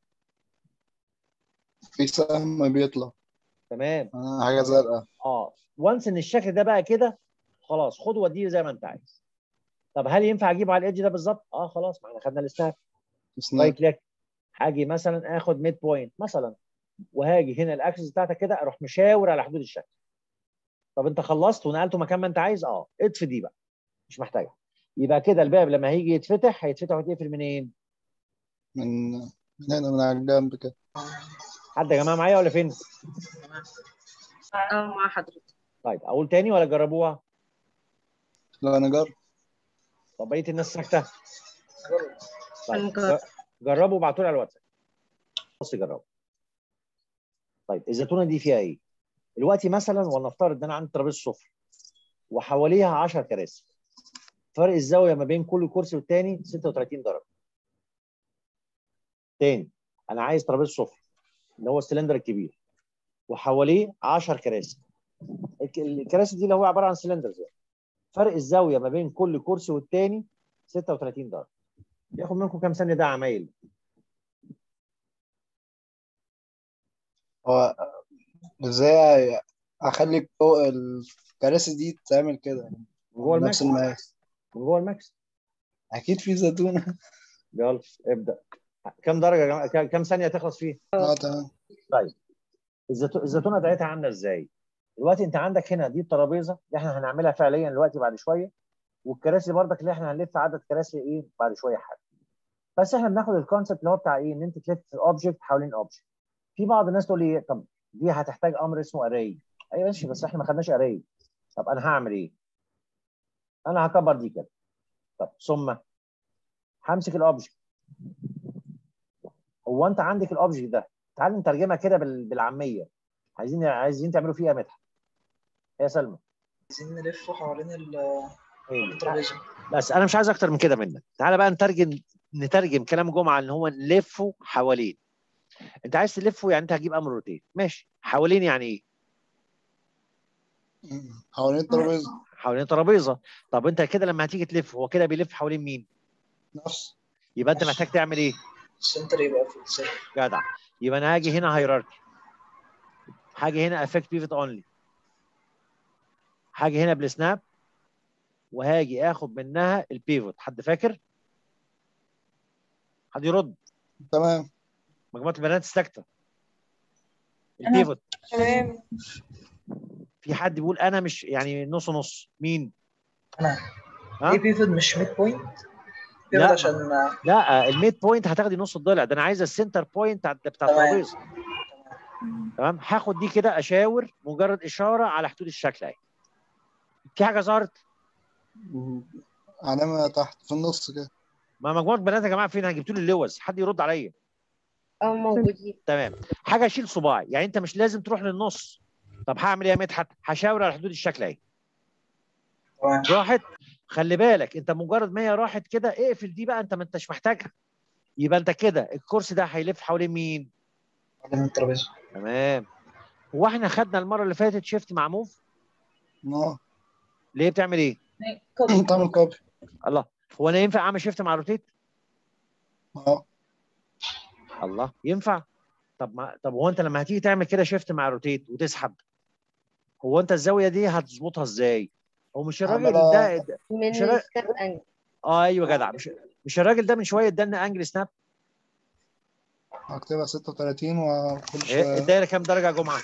في سهم بيطلع تمام آه حاجة زرقاء اه وانس ان الشكل ده بقى كده خلاص خد وديه زي ما انت عايز طب هل ينفع اجيبه على الايدج ده بالظبط اه خلاص ما احنا خدنا السناب سناب رايت كليك هاجي مثلا اخد ميد بوينت مثلا وهاجي هنا الاكسس بتاعتك كده اروح مشاور على حدود الشكل طب انت خلصت ونقلته مكان ما انت عايز اه اطفي دي بقى مش محتاجها يبقى كده الباب لما هيجي يتفتح هيتفتح ويتقفل منين؟ من من هنا من على الجنب كده حد يا جماعه معايا ولا فين؟ اه مع حضرتك طيب اقول تاني ولا جربوها؟ لا أنا جرب طب بقيه الناس ساكته؟ طيب هنجرب. جربوا وابعتوا لي على الواتساب بص جربوا طيب الزيتونه دي فيها ايه؟ دلوقتي مثلا ولنفترض ان انا عندي ترابيزه صفر وحواليها 10 كراسي فرق الزاويه ما بين كل كرسي والتاني 36 درجه تاني انا عايز ترابيزه صفر اللي هو السلندر الكبير وحواليه 10 كراسي الك- الكراسي دي اللي هو عباره عن سلندرز يعني فرق الزاويه ما بين كل كرسي والتاني 36 درجه ياخد منكم كام ثانيه ده عمايل هو ازاي اخلي فوق الكراسي دي تعمل كده من جوه نفس الماكس المقاس من جوه الماكس اكيد في زيتونه يلا ابدا كم درجه يا جماعه كام- كام ثانيه تخلص فيه اه تمام طيب الزيتو- الزيتونه بتاعتها عامله ازاي دلوقتي انت عندك هنا دي الترابيزه اللي احنا هنعملها فعليا دلوقتي بعد شويه والكراسي برضك اللي احنا هنلف عدد كراسي ايه بعد شويه حاجه بس احنا بناخد الكونسيبت اللي هو بتاع ايه ان انت تلف اوبجكت حوالين اوبجكت في بعض الناس تقول لي طب دي هتحتاج امر اسمه اري ايوه ماشي بس احنا ما خدناش اري طب انا هعمل ايه انا هكبر دي كده طب ثم همسك الاوبجكت هو انت عندك الاوبجكت ده تعال نترجمها كده بال- بالعاميه عايزين عايزين تعملوا فيه ايه يا مدحت يا سلمى عايزين نلفه حوالين ال- إيه؟ الترابيزه بس انا مش عايز اكتر من كده منك تعالى بقى نترجم نترجم كلام جمعه ان هو نلفه حوالين انت عايز تلفه يعني انت هتجيب امر روتين ماشي حوالين يعني ايه حوالين الترابيزة حوالين ترابيزه طب انت كده لما هتيجي تلف هو كده بيلف حوالين مين نفس يبقى انت محتاج تعمل ايه السنتر يبقى في السنتر جدع يبقى انا هاجي هنا هيراركي هاجي هنا افكت بيفت اونلي هاجي هنا بالسناب وهاجي اخد منها البيفوت حد فاكر حد يرد تمام مجموعه البنات الساكته البيفوت تمام في حد بيقول انا مش يعني نص نص مين انا ها ايه بيفوت مش ميد بوينت لا. بيفوت عشان لا الميد بوينت هتاخدي نص الضلع ده انا عايز السنتر بوينت بتاع بتاع تمام. الترابيزه تمام هاخد دي كده اشاور مجرد اشاره على حدود الشكل اهي في حاجه ظهرت علامة تحت في النص كده ما مجموعه بنات يا جماعه فين جبتوا لي اللوز حد يرد عليا اه موجودين تمام حاجه اشيل صباعي يعني انت مش لازم تروح للنص طب هعمل ايه يا مدحت هشاور على حدود الشكل اهي تمام راحت خلي بالك انت مجرد ما هي راحت كده اقفل دي بقى انت ما انتش محتاجها يبقى انت كده الكرسي ده هيلف حوالين مين حوالين الترابيزه تمام هو احنا خدنا المره اللي فاتت شيفت مع موف اه ليه بتعمل ايه تعمل كوبي الله هو انا ينفع اعمل شيفت مع روتيت اه الله ينفع طب ما طب هو انت لما هتيجي تعمل كده شيفت مع روتيت وتسحب هو انت الزاويه دي هتظبطها ازاي هو مش الراجل عملها- ده ده- من مش الراجل الستاب انجل اه ايوه جدع مش مش الراجل ده من شويه ادالنا انجل سناب هكتبها 36 وكل ايه شوية الدايره كام درجه يا جمعه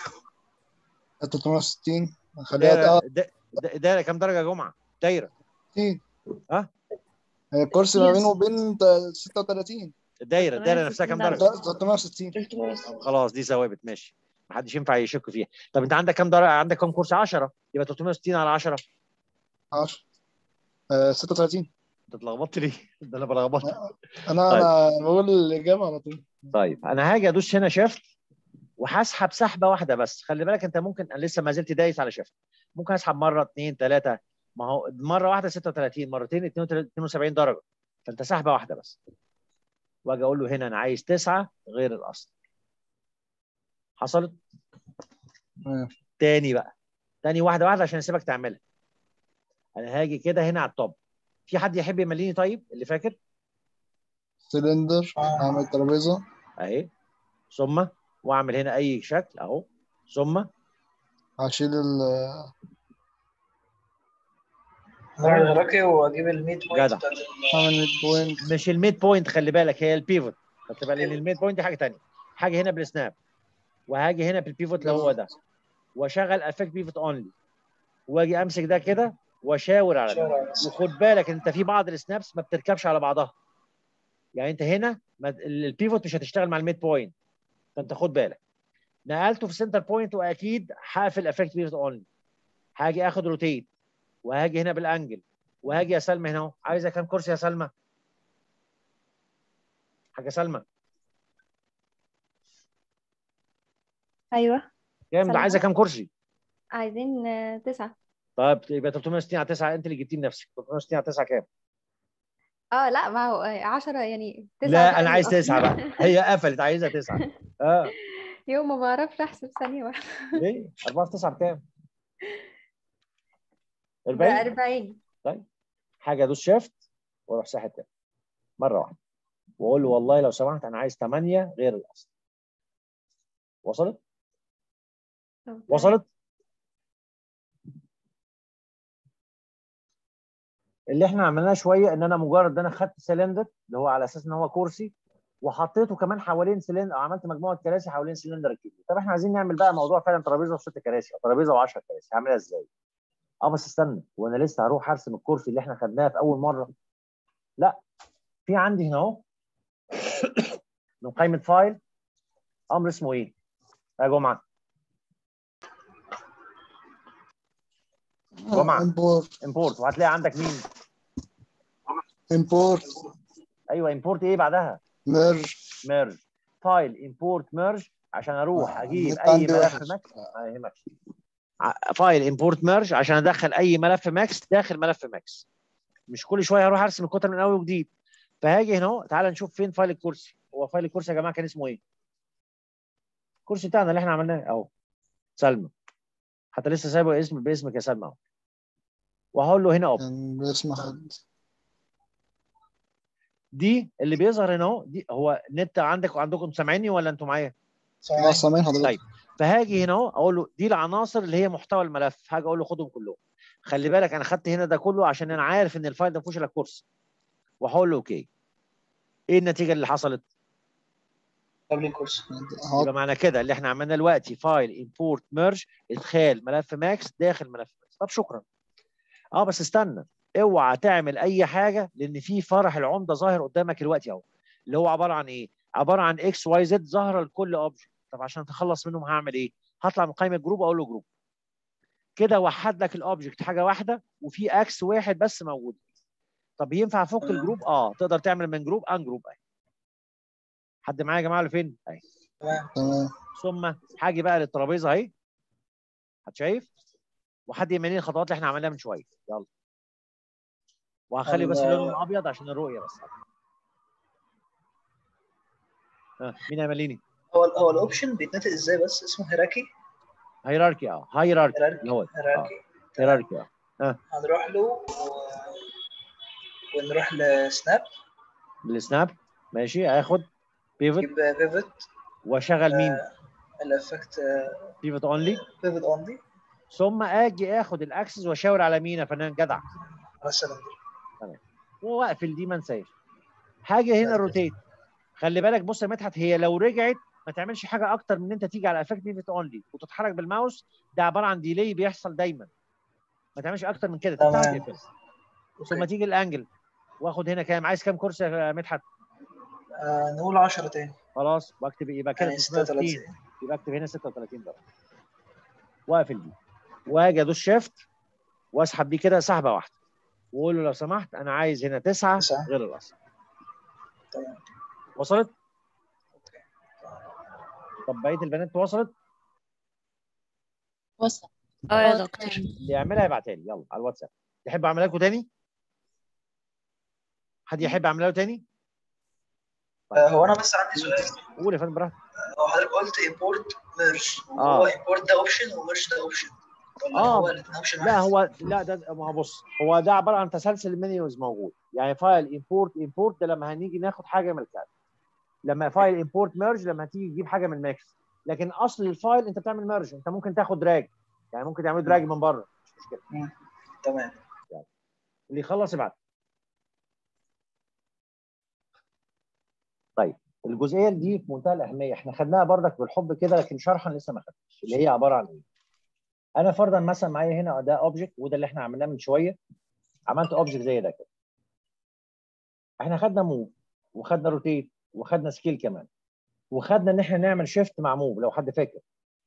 360 خليها الدايره تقع الدا- الدايره كام درجه يا جمعه دايره 60 ها هي الكرسي ما بينه وبين تا- 36 الدايره الدايره نفسها كام درجه ده 360 طب خلاص دي ثوابت ماشي محدش ينفع يشك فيها طب انت عندك كام درجه عندك كام كورس 10 يبقى 360 على 10 10 آه، 36 انت اتلخبطت ليه؟ ده انا بلخبطك انا طيب. انا بقول الاجابه على طول طيب انا هاجي ادوس هنا شيفت وهسحب سحبه واحده بس خلي بالك انت ممكن أنا لسه ما زلت دايس على شيفت ممكن اسحب مره اثنين ثلاثه ما هو مره واحده 36 مرتين 72 درجه فانت سحبه واحده بس واجي اقول له هنا انا عايز تسعه غير الاصل حصلت تمام. تاني بقى تاني واحده واحده عشان اسيبك تعملها انا هاجي كده هنا على التوب في حد يحب يمليني طيب اللي فاكر سلندر اعمل ترابيزه اهي ثم واعمل هنا اي شكل اهو ثم هشيل ال نروح الهيراركي واجيب الميد بوينت جدع. بتاعت ال- اعمل ميد بوينت مش الميد بوينت خلي بالك هي البيفوت خدت بالك ان الميد بوينت دي حاجه ثانيه حاجه هنا بالسناب وهاجي هنا بالبيفوت اللي هو ده واشغل افكت بيفوت اونلي واجي امسك ده كده واشاور على شارع ده بس. وخد بالك انت في بعض السنابس ما بتركبش على بعضها يعني انت هنا ما- البيفوت مش هتشتغل مع الميد بوينت فانت خد بالك نقلته في سنتر بوينت واكيد هقفل افكت بيفوت اونلي هاجي اخد روتيت وهاجي هنا بالانجل وهاجي يا سلمى هنا اهو عايزه كام كرسي يا سلمى حاجه سلمى ايوه كام ده سلمى. عايزه كام كرسي عايزين آه، تسعة طيب يبقى 360 على 9 انت اللي جبتيه لنفسك 360 على 9 كام اه لا ما هو آه، عشرة يعني تسعة لا ده انا عايز قصدي. 9 بقى هي قفلت عايزه 9 اه يوم ما بعرفش احسب ثانية واحدة ليه 4 في 9 بكام ب 40 40 طيب حاجه ادوس شيفت واروح ساحب تاني مره واحده واقول له والله لو سمحت انا عايز 8 غير الاصل وصلت وصلت اللي احنا عملناه شويه ان انا مجرد ان انا خدت سلندر اللي هو على اساس ان هو كرسي وحطيته كمان حوالين سلندر او عملت مجموعه كراسي حوالين سلندر الكبير طب احنا عايزين نعمل بقى موضوع فعلا ترابيزه وست كراسي او ترابيزه و10 كراسي هعملها ازاي؟ اه بس استنى وانا لسه هروح ارسم الكرسي اللي احنا خدناه في اول مره لا في عندي هنا اهو من قائمه فايل امر اسمه ايه؟ يا جمعه جمعه امبورت امبورت وهتلاقي عندك مين؟ امبورت ايوه امبورت ايه بعدها؟ ميرج ميرج فايل امبورت ميرج عشان اروح آه، اجيب النت اي عندي ملف وحش. ماكس ما يهمكش ع- فايل امبورت ميرج عشان ادخل اي ملف ماكس داخل ملف ماكس مش كل شويه هروح ارسم الكتل من اول وجديد فهاجي هنا اهو تعال نشوف فين فايل الكرسي هو فايل الكرسي يا جماعه كان اسمه ايه الكرسي بتاعنا اللي احنا عملناه اهو سلمى حتى لسه سايبه اسم باسمك يا سلمى اهو وهقول له هنا اوبن كان باسم حد دي اللي بيظهر هنا اهو دي هو نت عندك وعندكم سامعيني ولا انتوا معايا اه سامعين حضرتك طيب فهاجي هنا اهو اقول له دي العناصر اللي هي محتوى الملف هاجي اقول له خدهم كلهم خلي بالك انا خدت هنا ده كله عشان انا عارف ان الفايل ده ما فيهوش الا كورس وهقول له اوكي ايه النتيجه اللي حصلت قبل الكورس يبقى معنى كده اللي احنا عملناه دلوقتي فايل امبورت ميرج ادخال ملف ماكس داخل ملف ماكس طب شكرا اه بس استنى اوعى تعمل اي حاجه لان في فرح العمده ظاهر قدامك دلوقتي اهو اللي هو عباره عن ايه عباره عن اكس واي زد ظاهره لكل اوبجكت طب عشان اتخلص منهم هعمل ايه هطلع من قائمه جروب اقول له جروب كده وحد لك الاوبجكت حاجه واحده وفي اكس واحد بس موجود طب ينفع افك الجروب اه تقدر تعمل من جروب ان جروب اهي حد معايا يا جماعه اللي فين اهي تمام ثم هاجي بقى للترابيزه اهي حد شايف وحد يمني الخطوات اللي احنا عملناها من شويه يلا وهخلي بس ال- لونه ابيض عشان الرؤيه بس ها مين هيمليني هو ال- هو الاوبشن بيتنطق ازاي بس اسمه هيراكي هيراركي اه هيراركي اللي هو هيراكي هيراركي اه اه هنروح له و... ونروح لسناب بالسناب ماشي هاخد بيفوت نجيب بيفت واشغل مين الافكت بيفوت اونلي بيفت اونلي ثم اجي اخد الاكسس واشاور على مين يا فنان جدع على السلندر تمام واقفل دي ما انساش حاجه هنا روتيت خلي بالك بص يا مدحت هي لو رجعت ما تعملش حاجه اكتر من ان انت تيجي على افكت بيفت اونلي وتتحرك بالماوس ده عباره عن ديلي بيحصل دايما ما تعملش اكتر من كده تفتح تمام. وتقفل ثم تيجي الانجل واخد هنا كام عايز كام كرسي يا مدحت آه نقول 10 تاني خلاص واكتب يبقى كده يعني 360 36 يبقى اكتب هنا 36 درجه واقفل دي واجي ادوس شيفت واسحب دي كده سحبه واحده واقول له لو سمحت انا عايز هنا تسعه غير الاصل تمام وصلت؟ طب بقيه البنات وصلت؟ وصل اه يا دكتور اللي يعملها يبعتها لي يلا على الواتساب تحب اعملها لكم تاني؟ حد يحب اعملها له تاني؟ آه هو انا بس عندي سؤال قول يا فندم براحتك هو حضرتك قلت امبورت ميرج آه. هو امبورت ده اوبشن وميرج ده اوبشن ولا اه هو الاثنين اوبشن لا هو لا ده ما هو بص هو ده عباره عن تسلسل المنيوز موجود يعني فايل امبورت امبورت ده لما هنيجي ناخد حاجه من الكاد لما فايل امبورت ميرج لما هتيجي تجيب حاجه من ماكس لكن اصل الفايل انت بتعمل ميرج انت ممكن تاخد دراج يعني ممكن تعمل دراج من بره مش مشكله تمام اللي يخلص يبعت طيب الجزئيه دي في منتهى الاهميه احنا خدناها بردك بالحب كده لكن شرحا لسه ما خدناش اللي هي عباره عن ايه انا فرضا مثلا معايا هنا ده اوبجكت وده اللي احنا عملناه من شويه عملت اوبجكت زي ده كده احنا خدنا موف وخدنا روتيت وخدنا سكيل كمان وخدنا ان احنا نعمل شيفت مع موف لو حد فاكر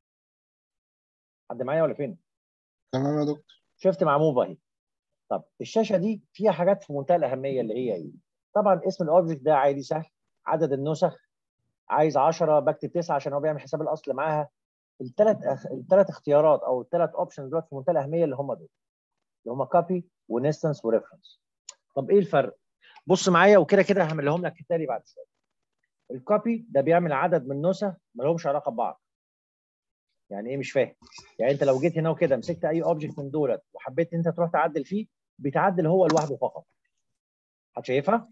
حد معايا ولا فين تمام يا دكتور شيفت مع موف اهي طب الشاشه دي فيها حاجات في منتهى الاهميه اللي هي ايه طبعا اسم الاوبجكت ده عادي سهل عدد النسخ عايز 10 بكتب 9 عشان هو بيعمل حساب الاصل معاها الثلاث أخ... الثلاث اختيارات او الثلاث اوبشنز دلوقتي في منتهى الاهميه اللي هم دول اللي هم كوبي ونستنس وريفرنس طب ايه الفرق بص معايا وكده كده هعملهم لك التالي بعد شويه الكوبي ده بيعمل عدد من نسخ ما لهمش علاقه ببعض يعني ايه مش فاهم يعني انت لو جيت هنا وكده مسكت اي اوبجكت من دولت وحبيت انت تروح تعدل فيه بيتعدل هو لوحده فقط حد شايفها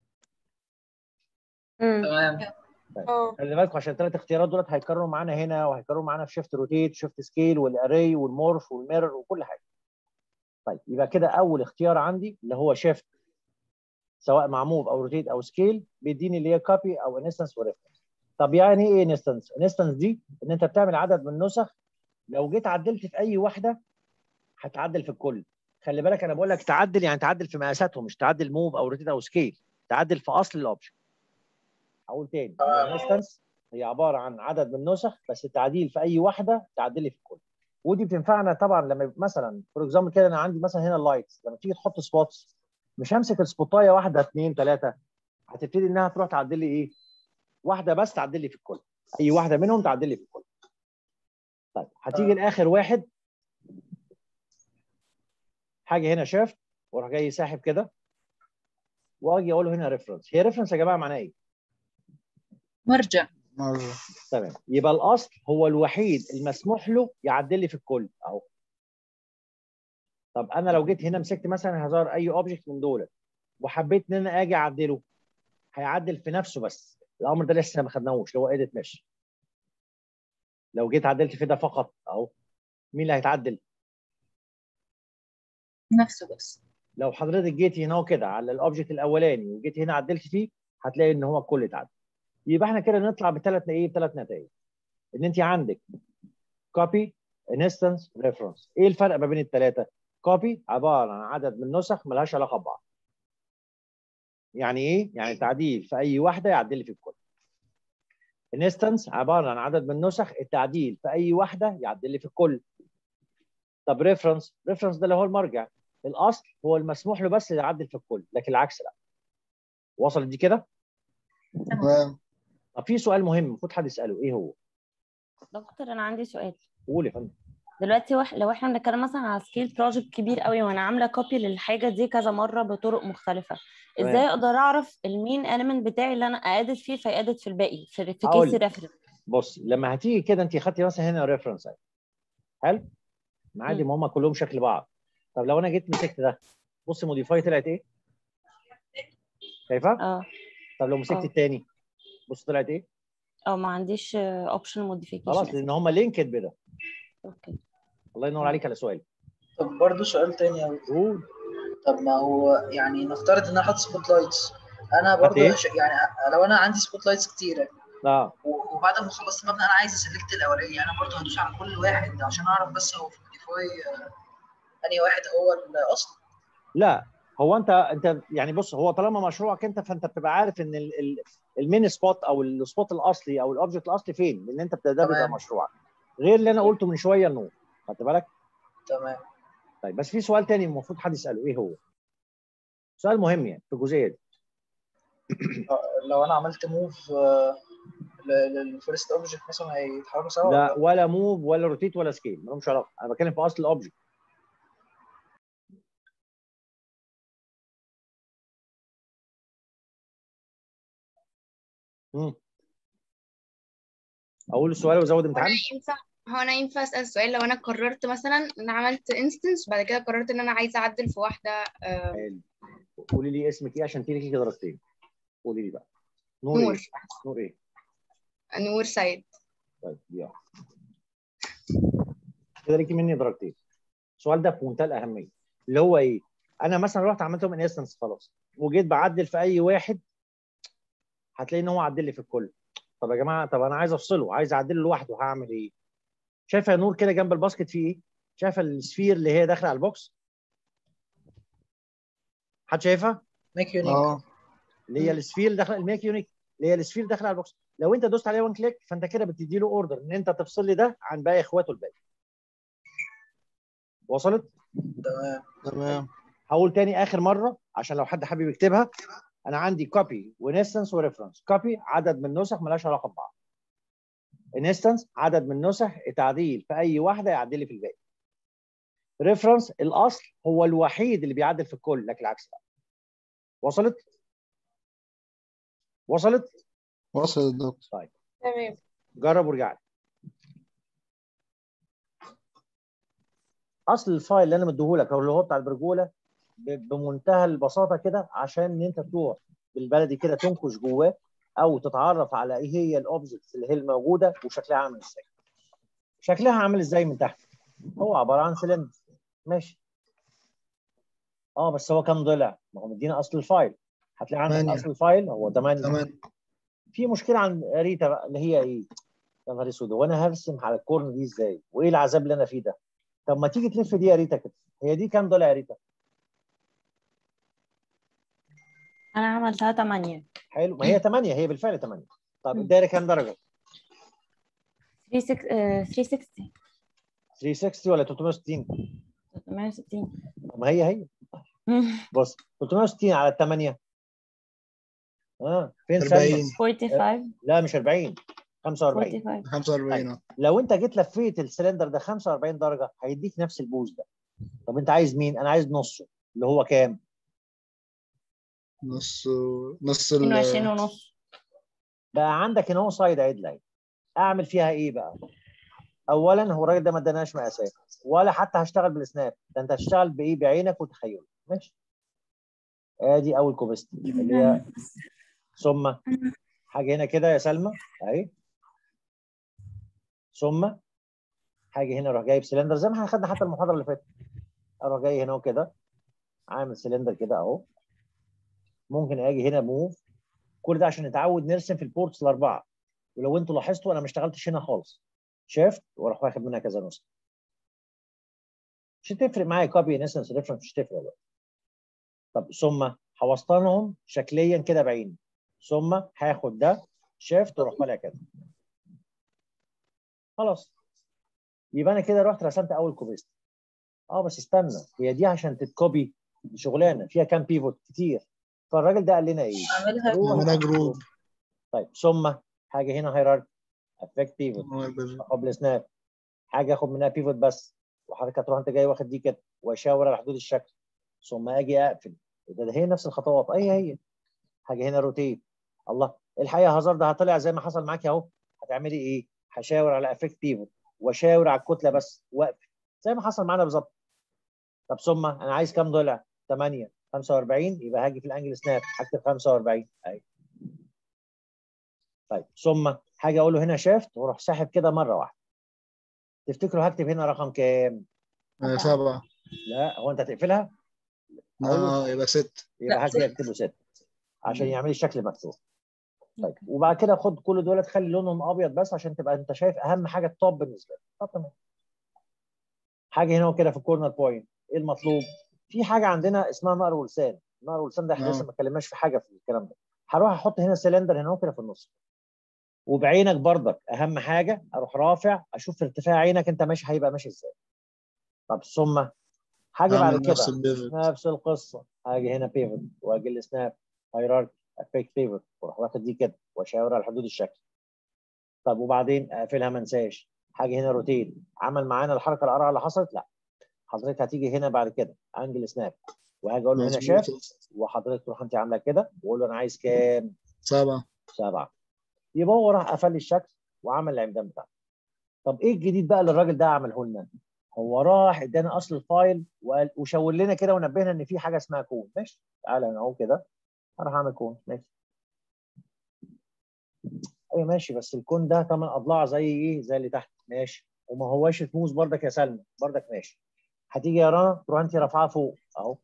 تمام خلي بالكم عشان الثلاث اختيارات دولت هيكرروا معانا هنا وهيكرروا معانا في شيفت روتيت شيفت سكيل والاري والمورف والميرور وكل حاجه طيب يبقى كده اول اختيار عندي اللي هو شيفت سواء مع موف او روتيت او سكيل بيديني اللي هي كوبي او انستنس وريفرنس طب يعني ايه انستنس انستنس دي ان انت بتعمل عدد من النسخ لو جيت عدلت في اي واحده هتعدل في الكل خلي بالك انا بقول لك تعدل يعني تعدل في مقاساتهم مش تعدل موف او روتيت او سكيل تعدل في اصل الاوبجكت اقول تاني الانستنس هي عباره عن عدد من النسخ بس التعديل في اي واحده تعدلي في الكل ودي بتنفعنا طبعا لما يبقى مثلا فور اكزامبل كده انا عندي مثلا هنا اللايتس لما تيجي تحط سبوتس مش همسك السبوتايه واحده اثنين ثلاثه هتبتدي انها تروح تعدل لي ايه؟ واحده بس تعدل لي في الكل اي واحده منهم تعدل لي في الكل طيب هتيجي لاخر واحد حاجه هنا شيفت واروح جاي ساحب كده واجي اقول له هنا ريفرنس هي ريفرنس يا جماعه معناها ايه؟ مرجع مرة تمام يبقى الاصل هو الوحيد المسموح له يعدل لي في الكل اهو طب انا لو جيت هنا مسكت مثلا هزار اي اوبجكت من دول وحبيت ان انا اجي اعدله هيعدل في نفسه بس الامر ده لسه ما خدناهوش اللي هو ايديت مش لو جيت عدلت في ده فقط اهو مين اللي هيتعدل؟ نفسه بس لو حضرتك جيتي هنا كده على الاوبجكت الاولاني وجيت هنا عدلت فيه هتلاقي ان هو الكل اتعدل يبقى احنا كده نطلع بثلاث ايه بثلاث نتائج ان انت عندك كوبي انستنس ريفرنس ايه الفرق ما بين الثلاثه كوبي عباره عن عدد من نسخ ملهاش علاقه ببعض يعني ايه يعني تعديل في اي واحده يعدل لي في الكل انستنس عباره عن عدد من نسخ التعديل في اي واحده يعدل لي في الكل طب ريفرنس ريفرنس ده اللي هو المرجع الاصل هو المسموح له بس يعدل في الكل لكن العكس لا وصلت دي كده تمام طب في سؤال مهم المفروض حد يساله ايه هو دكتور انا عندي سؤال قول يا فندم دلوقتي وح... لو احنا بنتكلم مثلا على سكيل بروجكت كبير قوي وانا عامله كوبي للحاجه دي كذا مره بطرق مختلفه تمام. ازاي اقدر اعرف المين element بتاعي اللي انا اقادت فيه فيقادت في الباقي في في هقول كيس لك. ريفرنس بص لما هتيجي كده انت خدتي مثلا هنا ريفرنس اهي حلو ما عادي مم. ما هم كلهم شكل بعض طب لو انا جيت مسكت ده بص موديفاي طلعت ايه شايفه اه طب لو مسكت اه. الثاني بص طلعت ايه او ما عنديش اوبشن موديفيكيشن خلاص لان هم لينكد بده اوكي الله ينور عليك على سؤال طب برضه سؤال تاني أوي قول طب ما هو يعني نفترض ان انا احط سبوت لايتس انا هات برضه ايه؟ ش- يعني لو انا عندي سبوت لايتس كتيره اه و- وبعد ما خلصت المبنى انا عايز اسلكت الاولاني انا برضه هدوس على كل واحد عشان اعرف بس هو في موديفاي انهي واحد هو الاصل لا هو انت انت يعني بص هو طالما مشروعك انت فانت بتبقى عارف ان ال- ال- المين سبوت او السبوت الاصلي او الاوبجكت الاصلي فين لان انت ده بيبقى تمام. مشروعك غير اللي انا قلته من شويه النور خدت بالك تمام طيب بس في سؤال تاني المفروض حد يساله ايه هو سؤال مهم يعني في الجزئيه دي لو انا عملت موف للفيرست اوبجكت مثلا هيتحركوا سوا لا ولا ولا موف ولا روتيت ولا سكيل مالهمش علاقه انا بتكلم في اصل الاوبجكت مم. اقول السؤال وازود هو امتحان انا ينفع هو انا ينفع اسال سؤال لو انا قررت مثلا ان انا عملت انستنس وبعد كده قررت ان انا عايزه اعدل في واحده آه، حلو. قولي لي اسمك ايه عشان تيجي كده درجتين قولي لي بقى نور نور ايه نور ايه نور سعيد طيب يلا كده ليكي مني درجتين السؤال ده في منتهى الاهميه اللي هو ايه انا مثلا رحت عملتهم انستنس خلاص وجيت بعدل في اي واحد هتلاقي ان هو عدل لي في الكل طب يا جماعه طب انا عايز افصله عايز اعدله لوحده هعمل ايه شايفه يا نور كده جنب الباسكت فيه ايه شايفه السفير اللي هي داخله على البوكس حد شايفها ميك يونيك اه اللي هي السفير اللي داخله الميك يونيك اللي هي السفير داخله على البوكس لو انت دوست عليها وان كليك فانت كده بتدي له اوردر ان انت تفصل لي ده عن باقي اخواته الباقي وصلت تمام تمام هقول تاني اخر مره عشان لو حد حابب يكتبها انا عندي كوبي وانستنس وريفرنس كوبي عدد من نسخ ملهاش علاقه ببعض انستنس عدد من نسخ التعديل في اي واحده يعدل لي في الباقي ريفرنس الاصل هو الوحيد اللي بيعدل في الكل لكن العكس لا وصلت وصلت وصل الدكتور طيب تمام جرب وارجع لي اصل الفايل اللي انا مديهولك او اللي هو بتاع البرجوله ب- بمنتهى البساطه كده عشان ان انت تروح بالبلدي كده تنكش جواه او تتعرف على ايه هي الاوبجكتس اللي هي الموجوده وشكلها عامل ازاي. شكلها عامل ازاي من تحت؟ هو عباره عن سلندر ماشي. اه بس هو كام ضلع؟ ما هو مدينا اصل الفايل. هتلاقي عندك تمانية. اصل الفايل هو 8 تمام في مشكله عن ريتا بقى اللي هي ايه؟ يا نهار اسود هو انا هرسم على الكورن دي ازاي؟ وايه العذاب اللي انا فيه ده؟ طب ما تيجي تلف دي يا ريتا كده هي دي كام ضلع يا ريتا؟ انا عملتها 8 حلو ما هي 8 هي بالفعل 8 طب الدايره كام درجه؟ 360 360 ولا 360 360 طب ما هي هي بص 360 على 8 اه فين 40 سلمى؟ 45 لا مش 40 45 45 45 اه لو انت جيت لفيت السلندر ده 45 درجه هيديك نفس البوز ده طب انت عايز مين انا عايز نصه اللي هو كام نص نص ال 22 ونص بقى عندك ان هو سايد عدل اهي اعمل فيها ايه بقى اولا هو الراجل ده ما اداناش مقاسات ولا حتى هشتغل بالسناب ده انت هتشتغل بايه بعينك وتخيلك ماشي ادي اول كوبستي اللي هي ثم حاجه هنا كده يا سلمى اهي ثم حاجه هنا اروح جايب سلندر زي ما احنا خدنا حتى المحاضره اللي فاتت اروح جاي هنا وكده عامل سلندر كده اهو ممكن اجي هنا موف كل ده عشان نتعود نرسم في البورتس الاربعه ولو انتوا لاحظتوا انا ما اشتغلتش هنا خالص شيفت واروح واخد منها كذا نسخه مش هتفرق معايا كوبي انسنس ريفرنس مش هتفرق بقى. طب ثم هوسطنهم شكليا كده بعيني ثم هاخد ده شيفت واروح طالع كده خلاص يبقى انا كده رحت رسمت اول كوبيست اه بس استنى هي دي عشان تتكوبي شغلانه فيها كام بيفوت كتير فالراجل ده قال لنا ايه؟ اعملها نعملها جروب طيب ثم حاجه هنا هيراركي افكت بيفوت قبل سناب حاجه اخد منها بيفوت بس وحضرتك هتروح انت جاي واخد دي كده واشاور على حدود الشكل ثم اجي اقفل ده, ده هي نفس الخطوات اي هي حاجه هنا روتيت الله الحقيقه هازارد هطلع زي ما حصل معاكي اهو هتعملي ايه؟ هشاور على افكت بيفوت واشاور على الكتله بس واقفل زي ما حصل معانا بالظبط طب ثم انا عايز كام ضلع؟ 8 45 يبقى هاجي في الانجل سناب هكتب 45 اهي طيب ثم حاجه اقول له هنا شيفت واروح ساحب كده مره واحده تفتكروا هكتب هنا رقم كام؟ آه، سبعة لا هو انت هتقفلها؟ اه يبقى ست يبقى لا، هاجي اكتبه 6 عشان يعمل الشكل مكتوب طيب وبعد كده خد كل دول تخلي لونهم ابيض بس عشان تبقى انت شايف اهم حاجه التوب بالنسبه لك طب تمام حاجه هنا وكده في الكورنر بوينت ايه المطلوب؟ في حاجه عندنا اسمها نقر ولسان نقر ولسان ده احنا آه. لسه ما اتكلمناش في حاجه في الكلام ده هروح احط هنا سلندر هنا وكده في النص وبعينك برضك اهم حاجه اروح رافع اشوف ارتفاع عينك انت ماشي هيبقى ماشي ازاي طب ثم حاجه بعد أعمل كده نفس البيفت نفس القصه هاجي هنا بيفوت واجي السناب هيراركي افيك بيفوت واروح واخد دي كده واشاور على حدود الشكل طب وبعدين اقفلها ما انساش حاجه هنا روتيت عمل معانا الحركه القرعه اللي حصلت لا حضرتك هتيجي هنا بعد كده انجل سناب وهاجي اقول له هنا شاف مظبوط وحضرتك تروح انت عامله كده واقول له انا عايز كام؟ سبعة سبعه يبقى هو راح قفل لي الشكل وعمل العمدان بتاعته طب ايه الجديد بقى اللي الراجل ده عمله لنا؟ هو راح ادانا اصل الفايل وقال وشاور لنا كده ونبهنا ان في حاجه اسمها كون ماشي تعالى انا اهو كده هروح اعمل كون ماشي ايوه ماشي بس الكون ده ثمان اضلاع زي ايه زي اللي تحت ماشي وما هواش تموز بردك يا سلمى بردك ماشي هتيجي يا رنا تروح انت رافعاه فوق اهو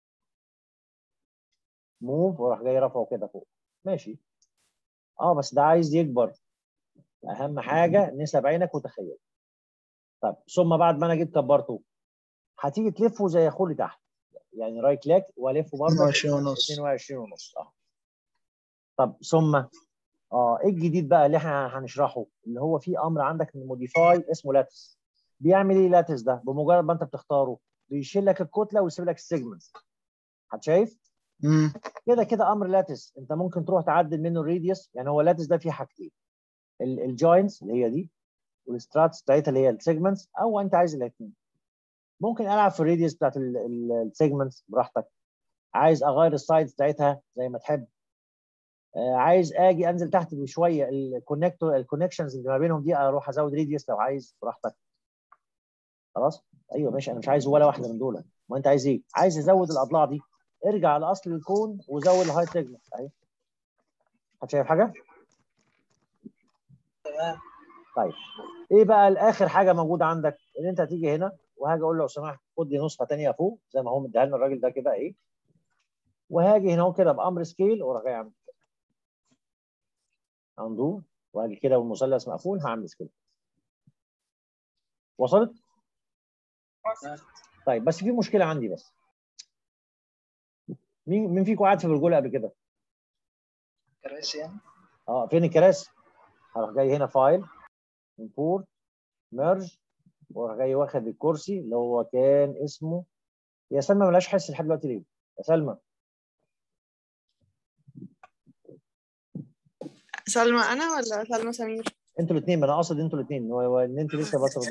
موف وراح جاي رافعه كده فوق ماشي اه بس ده عايز يكبر اهم حاجه نسب عينك وتخيل طب ثم بعد ما انا جيت كبرته هتيجي تلفه زي اخوه اللي تحت يعني رايت كليك والفه برضه 22 ونص 22 ونص اه طب ثم اه ايه الجديد بقى اللي احنا هنشرحه اللي هو في امر عندك من موديفاي اسمه لاتس بيعمل ايه لاتس ده بمجرد ما انت بتختاره بيشيل لك الكتله ويسيب لك السيجمنت هتشايف امم كده كده امر لاتس انت ممكن تروح تعدل منه الراديوس يعني هو لاتس ده فيه حاجتين الجوينتس اللي هي دي والستراتس بتاعتها اللي هي السيجمنتس او انت عايز الاثنين ممكن العب في الراديوس بتاعت السيجمنتس براحتك عايز اغير السايدز بتاعتها زي ما تحب آه، عايز اجي انزل تحت بشويه الكونكتور الكونكشنز اللي ما بينهم دي اروح ازود راديوس لو عايز براحتك خلاص ايوه ماشي انا مش عايز ولا واحده من دول ما انت عايز ايه عايز ازود الاضلاع دي ارجع لاصل الكون وزود الهاي سيجمنت اهي حد شايف حاجه تمام طيب ايه بقى الاخر حاجه موجوده عندك ان انت هتيجي هنا وهاجي اقول له لو سمحت خد لي نسخه ثانيه فوق زي ما هو مديها لنا الراجل ده كده ايه وهاجي هنا اهو كده بامر سكيل واروح جاي عامل كده اندو وهاجي كده والمثلث مقفول هعمل سكيل وصلت؟ طيب بس في مشكله عندي بس مين مين فيكم قعد في برجوله قبل كده؟ كراسي يعني اه فين الكراسي؟ هروح جاي هنا فايل امبورت ميرج واروح جاي واخد الكرسي اللي هو كان اسمه يا سلمى ملهاش حس لحد دلوقتي ليه؟ يا سلمى سلمى انا ولا سلمى سمير انتوا الاثنين ما انا قاصد انتوا الاثنين ان انت لسه بس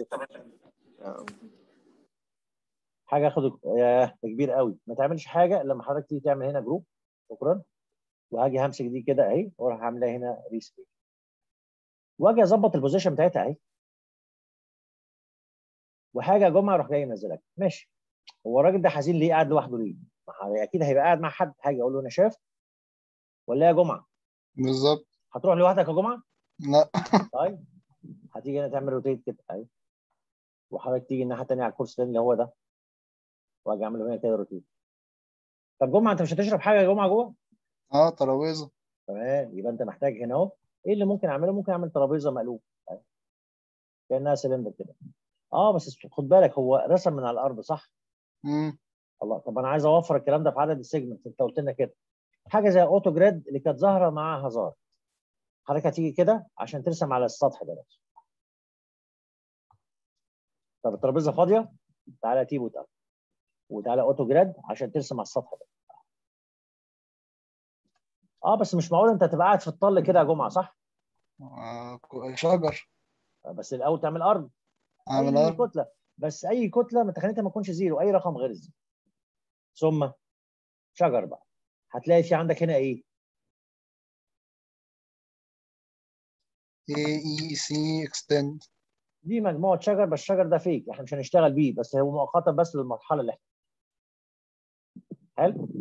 حاجه اخد ياه ده كبير قوي ما تعملش حاجه لما حضرتك تيجي تعمل هنا جروب شكرا وهاجي همسك دي كده اهي واروح عاملها هنا ريسبيك واجي اظبط البوزيشن بتاعتها اهي وحاجه يا جمعه اروح جاي منزلك ماشي هو الراجل ده حزين ليه قاعد لوحده ليه؟ ما هو اكيد هيبقى قاعد مع حد حاجه اقول له انا شاف ولا يا جمعه بالظبط هتروح لوحدك يا جمعه؟ لا طيب هتيجي هنا تعمل روتيت كده اهي وحضرتك تيجي الناحيه الثانيه على الكورس الثاني اللي هو ده واجي اعمل هنا كده روتيت طب جمعه انت مش هتشرب حاجه يا جمعه جوه؟ اه ترابيزه تمام يبقى انت محتاج هنا اهو ايه اللي ممكن اعمله؟ ممكن اعمل ترابيزه مقلوب أهي. كانها سلندر كده اه بس خد بالك هو رسم من على الارض صح؟ امم الله طب انا عايز اوفر الكلام ده في عدد السيجمنت انت قلت لنا كده حاجه زي اوتو جريد اللي كانت ظاهره مع هزار حضرتك هتيجي كده عشان ترسم على السطح ده بس طب الترابيزه فاضيه تعالى تيب وتقل وتعالى اوتو جريد عشان ترسم على السطح ده اه بس مش معقول انت تبقى قاعد في الطل كده يا جمعه صح؟ آه شجر بس الاول تعمل ارض اعمل اي ارض كتله بس اي كتله ما تخليتها ما تكونش زيرو اي رقم غير الزيرو ثم شجر بقى هتلاقي في عندك هنا ايه؟ اي اي سي اكستند دي مجموعه شجر بس الشجر ده فيك احنا مش هنشتغل بيه بس هو مؤقتا بس للمرحله اللي احنا حلو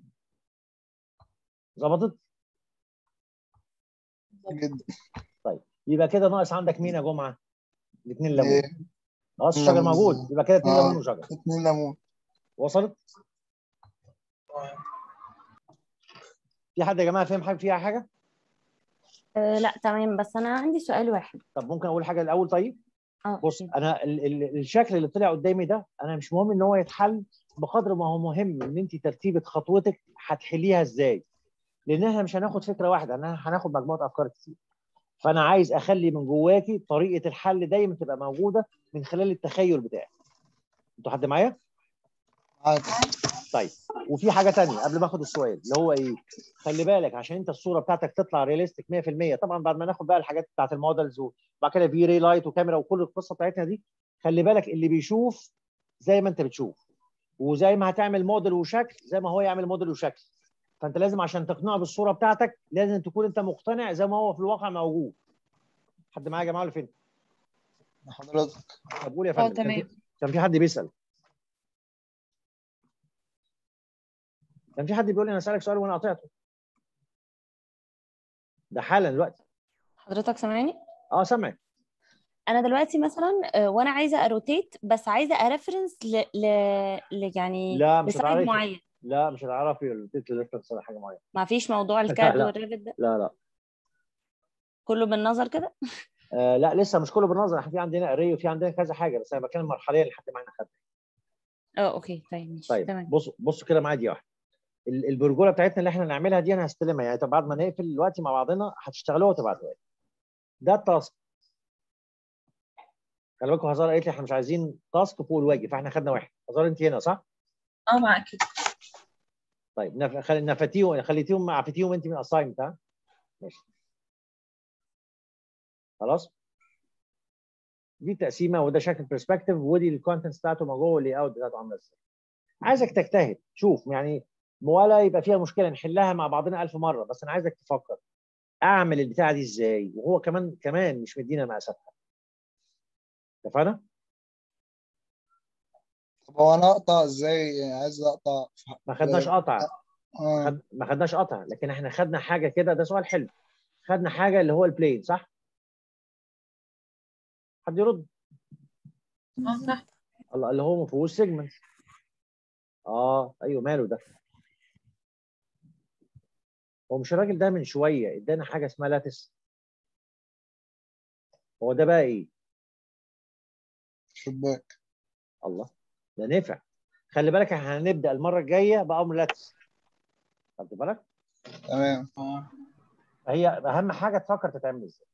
ظبطت جدا طيب يبقى كده ناقص عندك مين يا جمعه الاثنين ليمون ايه خلاص الشجر ليمون. موجود يبقى كده اثنين آه. ليمون وشجر اتنين ليمون وصلت في حد يا جماعه فاهم حاجه فيها حاجه أه لا تمام بس انا عندي سؤال واحد طب ممكن اقول حاجه الاول طيب اه بص انا ال ال الشكل اللي طلع قدامي ده انا مش مهم ان هو يتحل بقدر ما هو مهم ان انت ترتيبه خطوتك هتحليها ازاي لان احنا مش هناخد فكره واحده انا هناخد مجموعه افكار كتير فانا عايز اخلي من جواكي طريقه الحل دايما تبقى موجوده من خلال التخيل بتاعك انتوا حد معايا عادي طيب وفي حاجه تانية قبل ما اخد السؤال اللي هو ايه خلي بالك عشان انت الصوره بتاعتك تطلع رياليستيك 100% طبعا بعد ما ناخد بقى الحاجات بتاعت المودلز وبعد كده في ري لايت وكاميرا وكل القصه بتاعتنا دي خلي بالك اللي بيشوف زي ما انت بتشوف وزي ما هتعمل موديل وشكل زي ما هو يعمل موديل وشكل فانت لازم عشان تقنعه بالصوره بتاعتك لازم تكون انت مقتنع زي ما هو في الواقع موجود حد معايا يا جماعه ولا فين؟ حضرتك طب قول يا اه فندم كان تمام في- كان في حد بيسال كان في حد بيقول لي انا اسالك سؤال وانا قطعته ده حالا دلوقتي حضرتك سامعني اه سامعك انا دلوقتي مثلا آه، وانا عايزه اروتيت بس عايزه اريفرنس ل... ل... ل... يعني لا مش لسايد هتعرفي معين لا مش هتعرفي التيت ريفرنس ولا حاجه معينه ما فيش موضوع الكاد لا. والريفت ده لا لا كله بالنظر كده آه لا لسه مش كله بالنظر احنا في عندنا اري وفي عندنا كذا حاجه بس انا بتكلم مرحليا لحد ما احنا خدنا اه اوكي طيب ماشي طيب تمام بص بص كده معايا دي واحده ال- البرجوله بتاعتنا اللي احنا نعملها دي انا هستلمها يعني طب بعد ما نقفل دلوقتي مع بعضنا هتشتغلوها وتبعتوها لي ده التاسك خلي بالكم هزار قالت لي احنا مش عايزين تاسك فوق الواجب فاحنا خدنا واحد هزار انت هنا صح؟ اه معاك طيب نف... خلي نفتيهم خليتيهم عفتيهم انت من اساينمنت ها؟ ماشي خلاص؟ دي التقسيمه وده شكل برسبكتيف ودي الكونتنتس بتاعته ما جوه واللي اوت بتاعته عامله ازاي. عايزك تجتهد شوف يعني ولا يبقى فيها مشكله نحلها مع بعضنا ألف مره بس انا عايزك تفكر اعمل البتاعه دي ازاي وهو كمان كمان مش مدينا مقاساتها اتفقنا؟ طب هو انا اقطع ازاي يعني عايز اقطع في- ما خدناش قطع اه خد... ما خدناش قطع لكن احنا خدنا حاجه كده ده سؤال حلو خدنا حاجه اللي هو البلين صح؟ حد يرد اه صح الله اللي هو ما فيهوش سيجمنت اه ايوه ماله ده هو مش الراجل ده من شويه ادانا حاجه اسمها لاتس هو ده بقى ايه؟ شباك الله ده نفع خلي بالك احنا هنبدا المره الجايه بامر لاتس خدت بالك؟ تمام هي اهم حاجه تفكر تتعمل ازاي